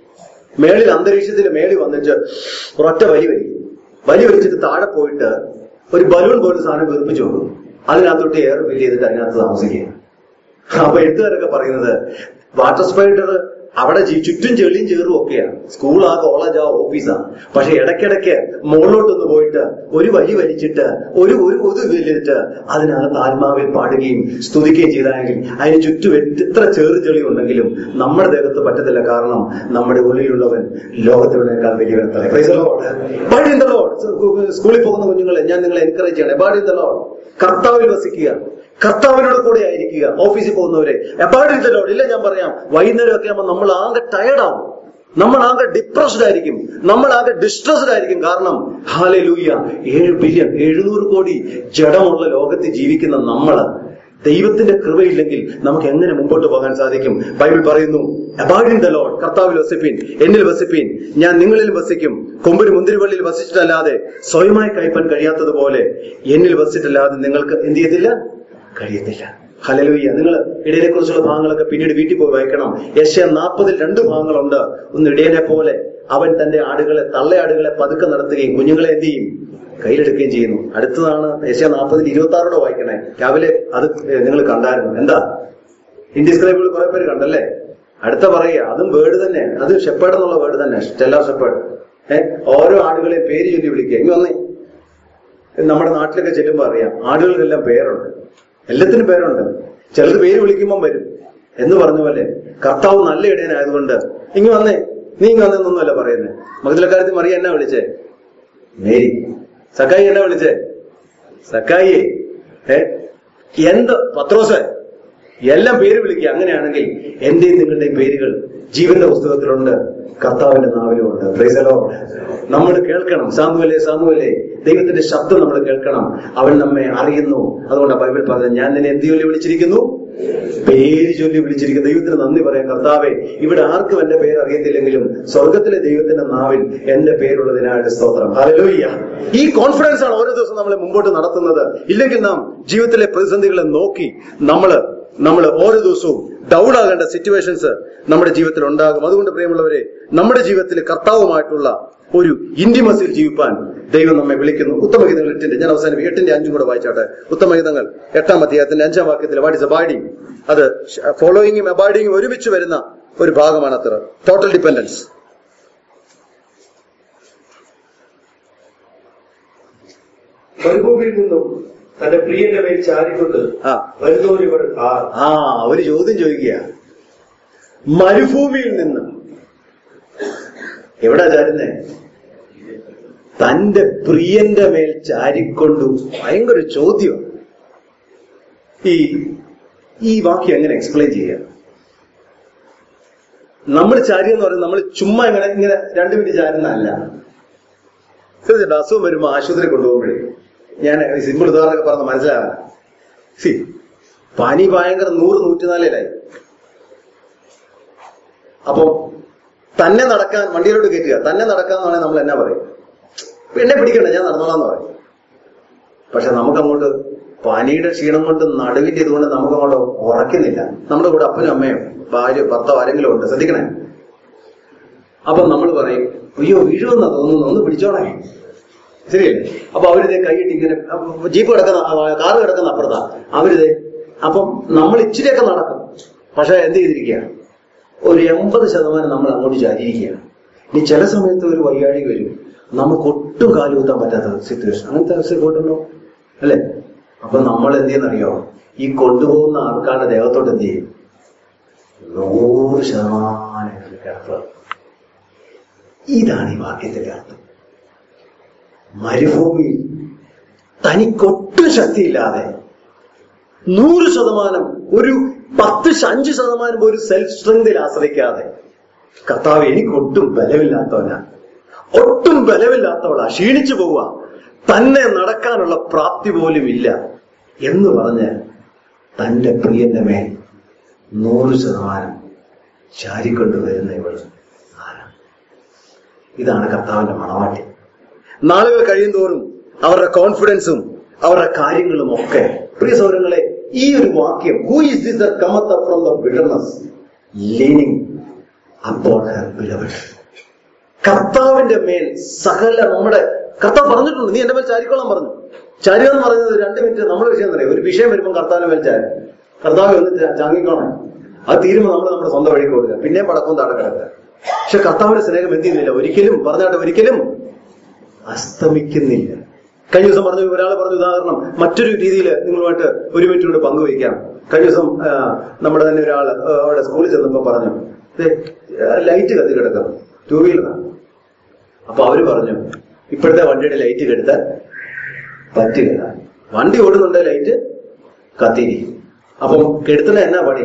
A: മേളിൽ അന്തരീക്ഷത്തിൽ മേളിൽ വന്നിട്ട് ഒരൊറ്റ വലി വലിക്കും വലി വലിച്ചിട്ട് താഴെ പോയിട്ട് ഒരു ബലൂൺ പോലൊരു സാധനം വീർപ്പിച്ചു വെക്കും അതിനകത്തോട്ട് എയർ ഫിൽ ചെയ്തിട്ട് അതിനകത്ത് താമസിക്കുക അപ്പൊ എഴുത്തുകാരൊക്കെ പറയുന്നത് വാട്ടർ സ്പൈഡർ അവിടെ ജി- ചുറ്റും ചെളിയും ചേറും ഒക്കെയാണ് സ്കൂളാ കോളേജാ ഓഫീസാ പക്ഷെ ഇടയ്ക്കിടയ്ക്ക് മുകളിലോട്ടൊന്ന് പോയിട്ട് ഒരു വലി വലിച്ചിട്ട് ഒരു ഒരു കൊതു വലിച്ചിട്ട് അതിനകത്ത് ആത്മാവിൽ പാടുകയും സ്തുതിക്കുകയും ചെയ്താണെങ്കിൽ അതിന് ചുറ്റും എത്ര ചേറ് ചെളി ഉണ്ടെങ്കിലും നമ്മുടെ ദേഹത്ത് പറ്റത്തില്ല കാരണം നമ്മുടെ ഉള്ളിലുള്ളവൻ ലോകത്തിനേക്കാൾ വലിയവനത്തല്ലേ Praise the Lord. Abide in the Lord. സ്കൂളിൽ പോകുന്ന കുഞ്ഞുങ്ങളെ ഞാൻ നിങ്ങളെ എൻകറേജ് ചെയ്യണം Abide in the Lord. കർത്താവിൽ വസിക്കുക കർത്താവിനോട് കൂടെ ആയിരിക്കുക ഓഫീസിൽ പോകുന്നവരെ എപ്പാട് ഇതല്ലോ ഇല്ല ഞാൻ പറയാം വൈകുന്നേരം ഒക്കെ ആകുമ്പോൾ നമ്മൾ ആകെ ടയർഡാവും നമ്മൾ ആകെ ഡിപ്രസ്ഡ് ആയിരിക്കും നമ്മൾ ആകെ ഡിസ്ട്രസ്ഡ് ആയിരിക്കും കാരണം ഹാലെ ലൂയ്യ ഏഴ് ബില്യൺ എഴുന്നൂറ് കോടി ജഡമുള്ള ലോകത്ത് ജീവിക്കുന്ന നമ്മള് ദൈവത്തിന്റെ കൃപയില്ലെങ്കിൽ നമുക്ക് എങ്ങനെ മുമ്പോട്ട് പോകാൻ സാധിക്കും ബൈബിൾ പറയുന്നു അബാഡിൻ ദ ലോഡ് കർത്താവിൽ വസിപ്പീൻ എന്നിൽ വസിപ്പീൻ ഞാൻ നിങ്ങളിൽ വസിക്കും കൊമ്പൊരു മുന്തിരിവള്ളിയിൽ വസിച്ചിട്ടല്ലാതെ സ്വയമായി കൈപ്പൻ കഴിയാത്തതുപോലെ എന്നിൽ വസിച്ചിട്ടല്ലാതെ നിങ്ങൾക്ക് എന്ത് ചെയ്യത്തില്ല കഴിയത്തില്ല ഹലലുയ്യ നിങ്ങൾ ഇടയനെ കുറിച്ചുള്ള ഭാഗങ്ങളൊക്കെ പിന്നീട് വീട്ടിൽ പോയി വായിക്കണം യശ നാൽപ്പതിൽ രണ്ട് ഭാഗങ്ങളുണ്ട് ഒന്ന് ഇടയനെ പോലെ അവൻ തന്റെ ആടുകളെ തള്ളയാടുകളെ പതുക്കെ നടത്തുകയും കുഞ്ഞുങ്ങളെ എന്ത് ചെയ്യും കയ്യിലെടുക്കുകയും ചെയ്യുന്നു അടുത്തതാണ് യശ നാൽപ്പതിൽ ഇരുപത്തി ആറോടെ വായിക്കണേ രാവിലെ അത് നിങ്ങൾ കണ്ടായിരുന്നു എന്താ ഇൻഡിസ്ക്രൈബിൾ കുറെ പേര് കണ്ടല്ലേ അടുത്ത പറയുക അതും വേർഡ് തന്നെ അത് ഷെപ്പേഡ് എന്നുള്ള വേർഡ് തന്നെ സ്റ്റെല്ലാ ഷെപ്പേഡ് ഏഹ് ഓരോ ആടുകളെയും പേര് ചൊല്ലി വിളിക്കുക ഇനി വന്നേ നമ്മുടെ നാട്ടിലൊക്കെ ചെല്ലുമ്പോൾ അറിയാം ആടുകൾക്കെല്ലാം പേരുണ്ട് എല്ലാത്തിനും പേരുണ്ട് ചിലത് പേര് വിളിക്കുമ്പം വരും എന്ന് പറഞ്ഞ പോലെ കർത്താവ് നല്ല ഇടയനായതുകൊണ്ട് ഇങ്ങ് വന്നേ നീ ഇങ്ങ് വന്നെന്നൊന്നുമല്ല പറയുന്നത് മകത്തിലക്കാരത്തിൽ മറിയ എന്നാ വിളിച്ചേ മേരി സക്കായി എന്നാ വിളിച്ചേ സക്കായി ഏ എന്ത് പത്രോസ് എല്ലാം പേര് വിളിക്കുക അങ്ങനെയാണെങ്കിൽ എന്റെയും നിങ്ങളുടെയും പേരുകൾ ജീവന്റെ പുസ്തകത്തിലുണ്ട് കർത്താവിന്റെ നാവിലുമുണ്ട് പ്രൈസലോണ്ട് നമ്മൾ കേൾക്കണം സാമുവല്ലേ സാമുവല്ലേ ദൈവത്തിന്റെ ശബ്ദം നമ്മൾ കേൾക്കണം അവൻ നമ്മെ അറിയുന്നു അതുകൊണ്ട് ബൈബിൾ പറഞ്ഞത് ഞാൻ നിന്നെ എന്ത് ചൊല്ലി വിളിച്ചിരിക്കുന്നു പേര് ചൊല്ലി വിളിച്ചിരിക്കുന്നു ദൈവത്തിന് നന്ദി പറയാം കർത്താവെ ഇവിടെ ആർക്കും എന്റെ പേര് അറിയത്തില്ലെങ്കിലും സ്വർഗത്തിലെ ദൈവത്തിന്റെ നാവിൽ എന്റെ പേരുള്ളതിനായിട്ട് സ്തോത്രം ഹല്ലേലൂയ ഈ കോൺഫിഡൻസ് ആണ് ഓരോ ദിവസം നമ്മളെ മുമ്പോട്ട് നടത്തുന്നത് ഇല്ലെങ്കിൽ നാം ജീവിതത്തിലെ പ്രതിസന്ധികളെ നോക്കി നമ്മള് നമ്മൾ ഓരോ ദിവസവും ഡൗൺ ആകേണ്ട സിറ്റുവേഷൻസ് നമ്മുടെ ജീവിതത്തിൽ ഉണ്ടാകും അതുകൊണ്ട് പ്രിയമുള്ളവരെ നമ്മുടെ ജീവിതത്തിൽ കർത്താവുമായിട്ടുള്ള ഒരു ഇന്റിമസിൽ ജീവിപ്പാൻ ദൈവം നമ്മെ വിളിക്കുന്നു ഉത്തമഗീതങ്ങൾ എട്ടിന്റെ ഞാൻ അവസാനം എട്ടിന്റെ അഞ്ചും കൂടെ വായിച്ചാട്ടെ ഉത്തമഗീതങ്ങൾ എട്ടാം അധ്യായത്തിന്റെ അഞ്ചാം വാക്യത്തിൽ വാട്ട് ഇസ് അബാഡിങ് അത് ഫോളോയിങ്ങും അബാഡിങ്ങും ഒരുമിച്ച് വരുന്ന ഒരു ഭാഗമാണ് അത്ര ടോട്ടൽ ഡിപ്പെൻഡൻസ്
B: മരുഭൂമിയിൽ നിന്നും തന്റെ പ്രിയന്റെ മേൽ ചാരിക്കൊണ്ട്
A: ആ
B: വരുന്നവരിവർ ആർ
A: ആ ഒരു ചോദ്യം ചോദിക്കുക മരുഭൂമിയിൽ നിന്ന് എവിടാ ചാരുന്നേ തന്റെ പ്രിയന്റെ മേൽ ചാരിക്കൊണ്ടു ഭയങ്കര ചോദ്യം ഈ ഈ വാക്യം എങ്ങനെ എക്സ്പ്ലെയിൻ ചെയ്യാം നമ്മൾ ചാരി എന്ന് പറയുന്നത് നമ്മൾ ചുമ്മാ ഇങ്ങനെ ഇങ്ങനെ രണ്ടു മിനിറ്റ് ചാരുന്നതല്ല ശ്രദ്ധിച്ചിട്ട് അസുഖം വരുമ്പോ ആശുപത്രി കൊണ്ടുപോകുമ്പോഴേ ഞാൻ സിമ്പിൾ ഉദാഹരണമൊക്കെ പറഞ്ഞ് മനസ്സിലാകാൻ സി പനി ഭയങ്കര നൂറ് നൂറ്റിനാലിലായി അപ്പൊ തന്നെ നടക്കാൻ വണ്ടിയിലോട്ട് കയറ്റുക തന്നെ നടക്കാന്നാണെങ്കിൽ നമ്മൾ എന്നാ പറയും എന്നെ പിടിക്കണ്ട ഞാൻ നടന്നോളാന്ന് പറയും പക്ഷെ നമുക്കങ്ങോട്ട് പനിയുടെ ക്ഷീണം കൊണ്ട് നടുവിന്റെ ഇതുകൊണ്ട് നമുക്കങ്ങോട്ട് ഉറക്കുന്നില്ല നമ്മുടെ കൂടെ അപ്പനും അമ്മയും ഭാര്യ ഭർത്താവ് ആരെങ്കിലും ഉണ്ട് ശ്രദ്ധിക്കണേ അപ്പൊ നമ്മൾ പറയും അയ്യോ വീഴുമെന്നാ തോന്നുന്നു ഒന്ന് പിടിച്ചോണേ ശരിയല്ലേ അപ്പൊ അവരിതേ കൈയിട്ട് ഇങ്ങനെ അപ്പൊ ജീപ്പ് കിടക്കുന്ന ആ, കാറ് കിടക്കുന്ന അപ്പുറത്താ അവരിതേ അപ്പം നമ്മൾ ഇച്ചിരിയൊക്കെ നടക്കും പക്ഷെ എന്ത് ചെയ്തിരിക്കുക ഒരു എൺപത് ശതമാനം നമ്മൾ അങ്ങോട്ട് ചാരിയിരിക്കുകയാണ് ഇനി ചില സമയത്ത് ഒരു വയ്യാഴി വരും നമുക്ക് ഒട്ടും കാലുകുത്താൻ പറ്റാത്ത സിറ്റുവേഷൻ അങ്ങനത്തെ അവസ്ഥ പോയിട്ടുണ്ടോ അല്ലേ അപ്പൊ നമ്മൾ എന്ത് ചെയ്യുന്നറിയോ ഈ കൊണ്ടുപോകുന്ന ആൾക്കാരുടെ ദേഹത്തോട്ട് എന്ത് ചെയ്യും നൂറ് ശതമാനം കിടക്കുക ഇതാണ് ഈ വാക്യത്തിന്റെ അർത്ഥം മരുഭൂമിയിൽ തനിക്കൊട്ടും ശക്തിയില്ലാതെ നൂറ് ശതമാനം ഒരു പത്ത് ശ- അഞ്ച് ശതമാനം ഒരു സെൽഫ് സ്ട്രെങ്തിൽ ആശ്രയിക്കാതെ കർത്താവ് എനിക്ക് ഒട്ടും ബലമില്ലാത്തവനാ ഒട്ടും ബലമില്ലാത്തവളാ ക്ഷീണിച്ചു പോവുക തന്നെ നടക്കാനുള്ള പ്രാപ്തി പോലും ഇല്ല എന്ന് പറഞ്ഞ് തന്റെ പ്രിയന്റെ മേൽ നൂറ് ശതമാനം ചാരിക്കൊണ്ടുവരുന്ന ഇവൾ ആരാണ് ഇതാണ് കർത്താവിന്റെ മണവാട്ടി നാളുകൾ കഴിയും തോറും അവരുടെ കോൺഫിഡൻസും അവരുടെ കാര്യങ്ങളും ഒക്കെ പ്രിയ സൗരങ്ങളെ ഈ ഒരു വാക്യം who is this the cometh from the wilderness leaning അപ്പോൾ കർത്താവിന്റെ മേൽ സകല നമ്മുടെ കർത്താവ് പറഞ്ഞിട്ടുണ്ട് നീ എന്റെ മേൽ ചാരിക്കോളാൻ പറഞ്ഞു ചാരിക എന്ന് പറയുന്നത് രണ്ട് മിനിറ്റ് നമ്മുടെ വിഷയം അറിയാം ഒരു വിഷയം വരുമ്പോൾ കർത്താവിന്റെ മേൽ ചാരി കർത്താവ് ഒന്ന് ചാ- ചാങ്ങിക്കോണേ അത് തീരുമ്പോൾ നമ്മൾ നമ്മുടെ സ്വന്തം വഴിക്ക് കൊടുക്കുക പിന്നെ പടക്കം താഴെ കിടക്കുക പക്ഷെ കർത്താവിന്റെ സ്നേഹം എന്ത് ചെയ്യുന്നില്ല ഒരിക്കലും പറഞ്ഞാട്ടെ ഒരിക്കലും അസ്തമിക്കുന്നില്ല കഴിഞ്ഞ ദിവസം പറഞ്ഞു ഒരാൾ പറഞ്ഞ ഉദാഹരണം മറ്റൊരു രീതിയിൽ നിങ്ങളുമായിട്ട് ഒരു മിനിറ്റ് കൊണ്ട് പങ്കുവയ്ക്കാം കഴിഞ്ഞ ദിവസം ആ, നമ്മുടെ തന്നെ ഒരാൾ അവിടെ സ്കൂളിൽ ചെന്നപ്പോ പറഞ്ഞു "ദേ, ആ, ലൈറ്റ് കത്തി കിടക്കുന്നു ടൂ വീലറാണ് അപ്പൊ അവര് പറഞ്ഞു ഇപ്പോഴത്തെ വണ്ടിയുടെ ലൈറ്റ് കെടുത്താൽ പറ്റുകയില്ല വണ്ടി ഓടുന്നുണ്ട് ലൈറ്റ് കത്തിയിരിക്കും അപ്പം കെടുത്തുന്ന എന്നാ പണി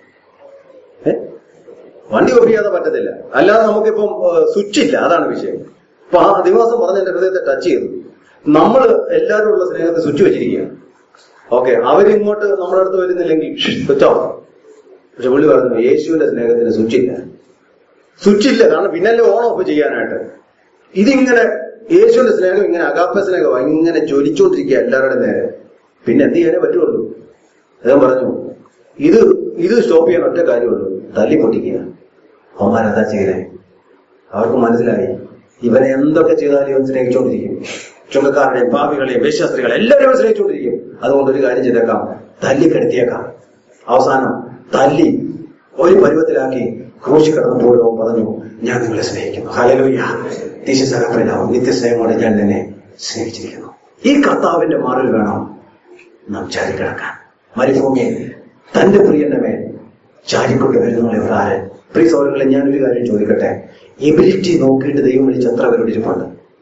A: ഏ? വണ്ടി ഓഫ് ചെയ്യാതെ പറ്റത്തില്ല അല്ലാതെ നമുക്കിപ്പം സ്വിച്ച് ഇല്ല അതാണ് വിഷയം അപ്പൊ ആ ദിവസം പറഞ്ഞ എന്റെ ഹൃദയത്തെ ടച്ച് ചെയ്തു നമ്മൾ എല്ലാവരും ഉള്ള സ്നേഹത്തെ സ്വിച്ച് വെച്ചിരിക്കുകയാണ് ഓക്കെ അവരിങ്ങോട്ട് നമ്മുടെ അടുത്ത് വരുന്നില്ലെങ്കിൽ സ്വിച്ച് ഓഫ് പക്ഷെ പുള്ളി പറഞ്ഞു യേശുവിന്റെ സ്നേഹത്തിന് സ്വിച്ച് ഇല്ല സ്വിച്ച് ഇല്ല കാരണം പിന്നല്ലേ ഓൺ ഓഫ് ചെയ്യാനായിട്ട് ഇതിങ്ങനെ യേശുവിന്റെ സ്നേഹം ഇങ്ങനെ അകാപ്പ സ്നേഹം ഇങ്ങനെ ജ്വലിച്ചോണ്ടിരിക്കുക എല്ലാവരുടെയും നേരെ പിന്നെ എന്ത് ചെയ്യാനേ പറ്റുള്ളൂ അദ്ദേഹം പറഞ്ഞു ഇത് ഇത് സ്റ്റോപ്പ് ചെയ്യാൻ ഒറ്റ കാര്യമുള്ളൂ തല്ലി പൊട്ടിക്കുക അവന്മാരെന്താ ചെയ്തേ അവർക്ക് മനസ്സിലായി ഇവനെ എന്തൊക്കെ ചെയ്താലും ഇവൻ സ്നേഹിച്ചുകൊണ്ടിരിക്കും ചുങ്കക്കാരുടെയും പാപികളെയും വേശ്യാസ്ത്രീകളെ എല്ലാവരും ഇവൻ സ്നേഹിച്ചുകൊണ്ടിരിക്കും അതുകൊണ്ട് ഒരു കാര്യം ചെയ്തേക്കാം തല്ലി കെടുത്തിയേക്കാം അവസാനം തല്ലി ഒരു പരുവത്തിലാക്കി ക്രൂശി കിടന്നപ്പോൾ അവൻ പറഞ്ഞു ഞാൻ നിങ്ങളെ സ്നേഹിക്കുന്നു ഹലലുയ്യ ദിശസകപ്പനാവും നിത്യസ്നേഹമോടെ ഞാൻ നിന്നെ സ്നേഹിച്ചിരിക്കുന്നു ഈ കർത്താവിന്റെ മാറിൽ വേണം നാം ചാരിക്കിടക്കാൻ മരുഭൂമിയെ തന്റെ പ്രിയന്റെ മേൽ ചാരിക്കൊണ്ട് വരുന്നുള്ള ഇവരാരൻ പ്രിയ സൗരങ്ങളെ ഞാനൊരു കാര്യം ചോദിക്കട്ടെ എബിലിറ്റി നോക്കിയിട്ട് ദൈവം വിളിച്ച് എത്ര പേരോട് ഇരിപ്പുണ്ട്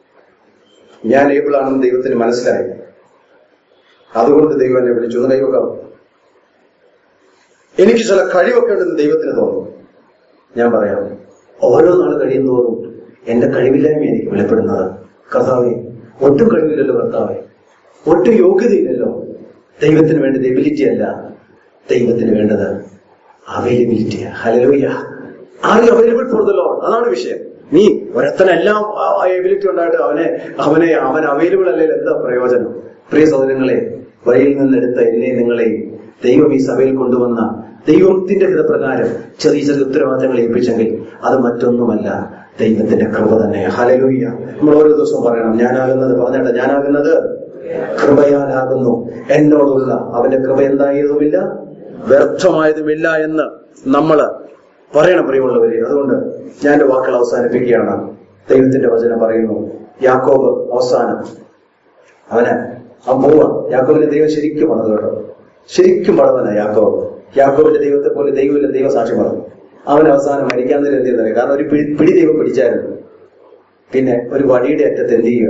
A: ഞാൻ ഏബിൾ ആണെന്ന് ദൈവത്തിന് മനസ്സിലായി അതുകൊണ്ട് ദൈവം എന്നെ വിളിച്ചു ഒന്ന് കൈവക്കാം എനിക്ക് ചില കഴിവൊക്കെ ഉണ്ടെന്ന് ദൈവത്തിന് തോന്നുന്നു ഞാൻ പറയാം ഓരോ നാൾ കഴിയുന്തോറും എന്റെ കഴിവില്ലായ്മ എനിക്ക് വെളിപ്പെടുന്നത് കർത്താവെ ഒട്ടും കഴിവില്ലല്ലോ കർത്താവെ ഒട്ടും യോഗ്യതയില്ലല്ലോ ദൈവത്തിന് വേണ്ടത് എബിലിറ്റി അല്ല ദൈവത്തിന് വേണ്ടത് availability hallelujah are you available for the Lord അതാണ് വിഷയം നീ ഒരത്തനെല്ലാം എബിലിറ്റി ഉണ്ടായിട്ട് അവനെ അവനെ അവൻ അവൈലബിൾ അല്ലെങ്കിൽ എന്താ പ്രയോജനം പ്രിയ സഹോദരങ്ങളെ വഴിയിൽ നിന്നെടുത്ത എന്നെ നിങ്ങളെയും ദൈവം ഈ സഭയിൽ കൊണ്ടുവന്ന ദൈവത്തിന്റെ ഹിതപ്രകാരം ചെറിയ ചെറിയ ഉത്തരവാദിത്തങ്ങൾ ഏൽപ്പിച്ചെങ്കിൽ അത് മറ്റൊന്നുമല്ല ദൈവത്തിന്റെ കൃപ തന്നെ ഹലലൂയ്യ നമ്മൾ ഓരോ ദിവസവും പറയണം ഞാനാകുന്നത് പറഞ്ഞിട്ട് ഞാനാകുന്നത് കൃപയാലാകുന്നു എന്നോടുള്ള അവന്റെ കൃപ എന്തായതുമില്ല വ്യർത്ഥമായതുമില്ല എന്ന് നമ്മള് പറയണം പ്രിയമുള്ളവരെ അതുകൊണ്ട് ഞാൻ എന്റെ വാക്കുകൾ അവസാനിപ്പിക്കുകയാണ് ദൈവത്തിന്റെ വചനം പറയുന്നു യാക്കോബ് അവസാനം അവന് അവൻ പോവാ യാക്കോബിന്റെ ദൈവം ശരിക്കും പണിത് കേട്ടോ ശരിക്കും പണിതന യാക്കോബ് യാക്കോബിന്റെ ദൈവത്തെ പോലെ ദൈവമില്ല ദൈവം സാക്ഷി പറഞ്ഞു അവൻ അവസാനം മരിക്കാൻ നേരം എന്ത് ചെയ്യുന്നത് കാരണം ഒരു പിടി പിടി ദൈവം പിടിച്ചായിരുന്നു പിന്നെ ഒരു വടിയുടെ അറ്റത്ത് എന്ത് ചെയ്യുക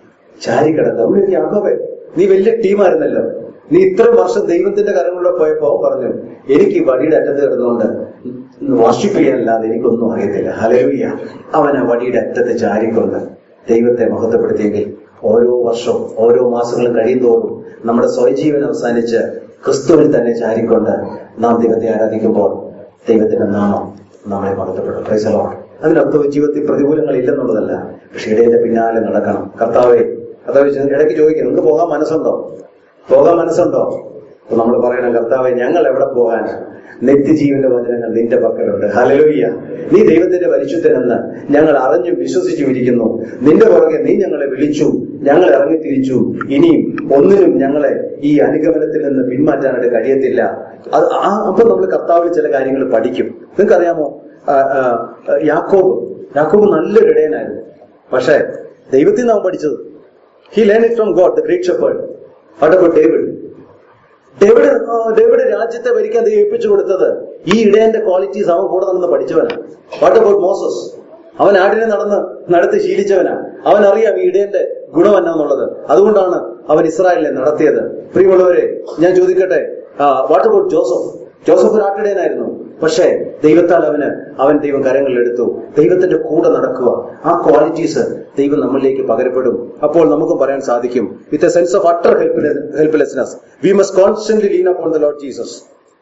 A: ചാരി കിടക്കുക നമ്മൾ യാക്കോബെ നീ വലിയ ടീമായിരുന്നല്ലോ നീ ഇത്ര വർഷം ദൈവത്തിന്റെ കരങ്ങളിലൂടെ പോയപ്പോ അവൻ പറഞ്ഞു എനിക്ക് ഈ വടിയുടെ അറ്റത്ത് കിടന്നുകൊണ്ട് വർഷിപ്പ് ചെയ്യാനല്ലാതെ എനിക്കൊന്നും അറിയത്തില്ല ഹലവിയ അവൻ ആ വടിയുടെ അറ്റത്ത് ചാരിക്കൊണ്ട് ദൈവത്തെ മഹത്വപ്പെടുത്തിയെങ്കിൽ ഓരോ വർഷവും ഓരോ മാസങ്ങളും കഴിയുന്തോറും നമ്മുടെ സ്വയജീവൻ അവസാനിച്ച് ക്രിസ്തുവിൽ തന്നെ ചാരിക്കൊണ്ട് നാം ദൈവത്തെ ആരാധിക്കുമ്പോൾ ദൈവത്തിന്റെ നാമം നമ്മളെ മഹത്വപ്പെടും പ്രൈസലോ അതിനർത്ഥം ജീവിതത്തിൽ പ്രതികൂലങ്ങൾ ഇല്ലെന്നുള്ളതല്ല പക്ഷെ ഇടയുടെ പിന്നാലെ നടക്കണം കർത്താവെ കർത്താവ് ഇടയ്ക്ക് ചോദിക്കും നിങ്ങൾക്ക് പോകാൻ മനസ്സുണ്ടോ പോകാൻ മനസ്സുണ്ടോ അപ്പൊ നമ്മൾ പറയണം കർത്താവെ ഞങ്ങൾ എവിടെ പോകാൻ നിത്യജീവന്റെ വചനങ്ങൾ നിന്റെ പക്കലുണ്ട് ഹലലുയ്യ നീ ദൈവത്തിന്റെ പരിശുദ്ധനെന്ന് ഞങ്ങൾ അറിഞ്ഞും വിശ്വസിച്ചും ഇരിക്കുന്നു നിന്റെ പുറകെ നീ ഞങ്ങളെ വിളിച്ചു ഞങ്ങൾ ഇറങ്ങിത്തിരിച്ചു ഇനിയും ഒന്നിനും ഞങ്ങളെ ഈ അനുഗമനത്തിൽ നിന്ന് പിന്മാറ്റാനായിട്ട് കഴിയത്തില്ല അത് ആ അപ്പൊ നമ്മൾ കർത്താവിൽ ചില കാര്യങ്ങൾ പഠിക്കും നിങ്ങൾക്കറിയാമോ ആ, ആ, യാക്കോബ് യാക്കോബ് നല്ലൊരു ഇടയനായിരുന്നു പക്ഷേ ദൈവത്തിൽ നിന്നാണ് പഠിച്ചത് he learn it from God the great shepherd what about David David ah, David രാജ്യത്തെ ഭരിക്കാൻ ദൈവം ഏൽപ്പിച്ചു കൊടുത്തത് ഈ ഇടയന്റെ ക്വാളിറ്റീസ് അവൻ കൂടെ നടന്ന് പഠിച്ചവനാണ് വാട്ട് അബൌട്ട് മോസസ് അവൻ ആടിനെ നടന്ന് നടത്തി ശീലിച്ചവനാണ് അവൻ അറിയാം ഈ ഇടയന്റെ ഗുണം എന്നാന്നുള്ളത് അതുകൊണ്ടാണ് അവൻ ഇസ്രായേലിനെ നടത്തിയത് പ്രിയമുള്ളവരെ ഞാൻ ചോദിക്കട്ടെ വാട്ട് അബൌട്ട് ജോസഫ് ജോസഫ് ഒരു ആട്ടിടയനായിരുന്നു പക്ഷേ ദൈവത്താൽ അവന് അവൻ ദൈവം കരങ്ങളിലെടുത്തു ദൈവത്തിന്റെ കൂടെ നടക്കുക ആ ക്വാളിറ്റീസ് ദൈവം നമ്മളിലേക്ക് പകരപ്പെടും അപ്പോൾ നമുക്ക് പറയാൻ സാധിക്കും with a sense of utter helplessness we must constantly lean upon the Lord Jesus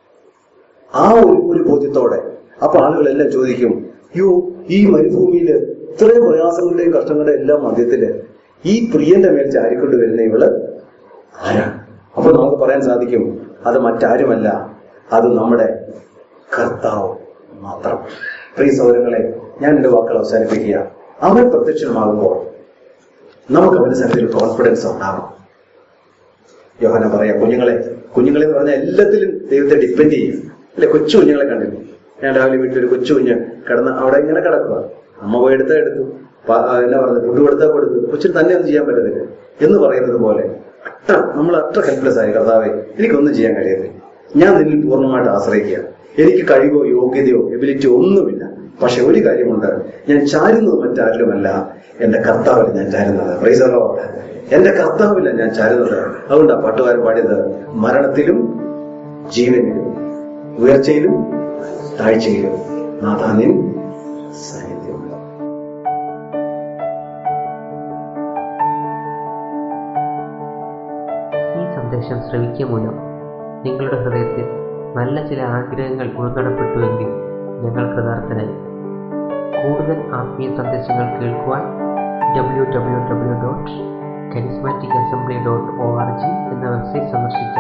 A: ആ ഒരു ഒരു ബോധ്യത്തോടെ അപ്പൊ ആളുകളെല്ലാം ചോദിക്കും യോ ഈ മരുഭൂമിയില് ഇത്രയും പ്രയാസങ്ങളുടെയും കഷ്ടങ്ങളുടെയും എല്ലാം മധ്യത്തില് ഈ പ്രിയന്റെ മേൽ ചാരിക്കൊണ്ട് വരുന്ന ഇവള് ആരാണ് അപ്പൊ നമുക്ക് പറയാൻ സാധിക്കും അത് മറ്റാരുമല്ല അത് നമ്മുടെ കർത്താവ് മാത്രം പ്രിയ സൗരങ്ങളെ ഞാൻ എന്റെ വാക്കുകൾ അവസാനിപ്പിക്കുക അവൻ പ്രത്യക്ഷമാകുമ്പോൾ നമുക്ക് അവന്റെ സന്നിധിയിൽ കോൺഫിഡൻസ് ഉണ്ടാവണം യോഹന പറയാം കുഞ്ഞുങ്ങളെ കുഞ്ഞുങ്ങളെ എന്ന് പറഞ്ഞാൽ എല്ലാത്തിലും ദൈവത്തെ ഡിപ്പെൻഡ് ചെയ്യും അല്ലെ കൊച്ചു കുഞ്ഞുങ്ങളെ കണ്ടില്ലേ ഞാൻ രാവിലെ വീട്ടിൽ ഒരു കൊച്ചു കുഞ്ഞ് കിടന്ന് അവിടെ ഇങ്ങനെ കിടക്കുക അമ്മ പോയി എടുത്താ എടുത്തു പ- ആ, എന്നാ പറഞ്ഞത് ഫുഡ് കൊടുത്താ കൊടുത്തു കൊച്ചിന് തന്നെ ഒന്നും ചെയ്യാൻ പറ്റത്തില്ല എന്ന് പറയുന്നത് പോലെ അട്ട നമ്മൾ അത്ര ഹെൽപ്ലെസ് ആയി കർത്താവെ എനിക്കൊന്നും ചെയ്യാൻ കഴിയത്തില്ല ഞാൻ നിന്നിൽ പൂർണ്ണമായിട്ട് ആശ്രയിക്കുക എനിക്ക് കഴിവോ യോഗ്യതയോ എബിലിറ്റിയോ ഒന്നുമില്ല പക്ഷെ ഒരു കാര്യമുണ്ട് ഞാൻ ചാരുന്നത് മറ്റാരിലുമല്ല എന്റെ കർത്താവിൽ ഞാൻ ചാരുന്നത് പ്രൈസറോ എന്റെ കർത്താവില്ല ഞാൻ ചാരുന്നത് അതുകൊണ്ട് ആ പാട്ടുകാരൻ പാടിയത് മരണത്തിലും ജീവനിലും ഉയർച്ചയിലും താഴ്ചയിലും നാഥാനിൻ സാന്നിധ്യമുണ്ട്
C: ഈ സന്ദേശം ശ്രവിക്കുക മൂലം നിങ്ങളുടെ ഹൃദയത്തിൽ നല്ല ചില ആഗ്രഹങ്ങൾ ഉൾനടപ്പെട്ടുവെങ്കിൽ ഞങ്ങൾ കൃതാർത്ഥനായി കൂടുതൽ ആത്മീയ സന്ദേശങ്ങൾ കേൾക്കുവാൻ W W W dot charismatic assembly dot O R G എന്ന വെബ്സൈറ്റ് സന്ദർശിച്ചാൽ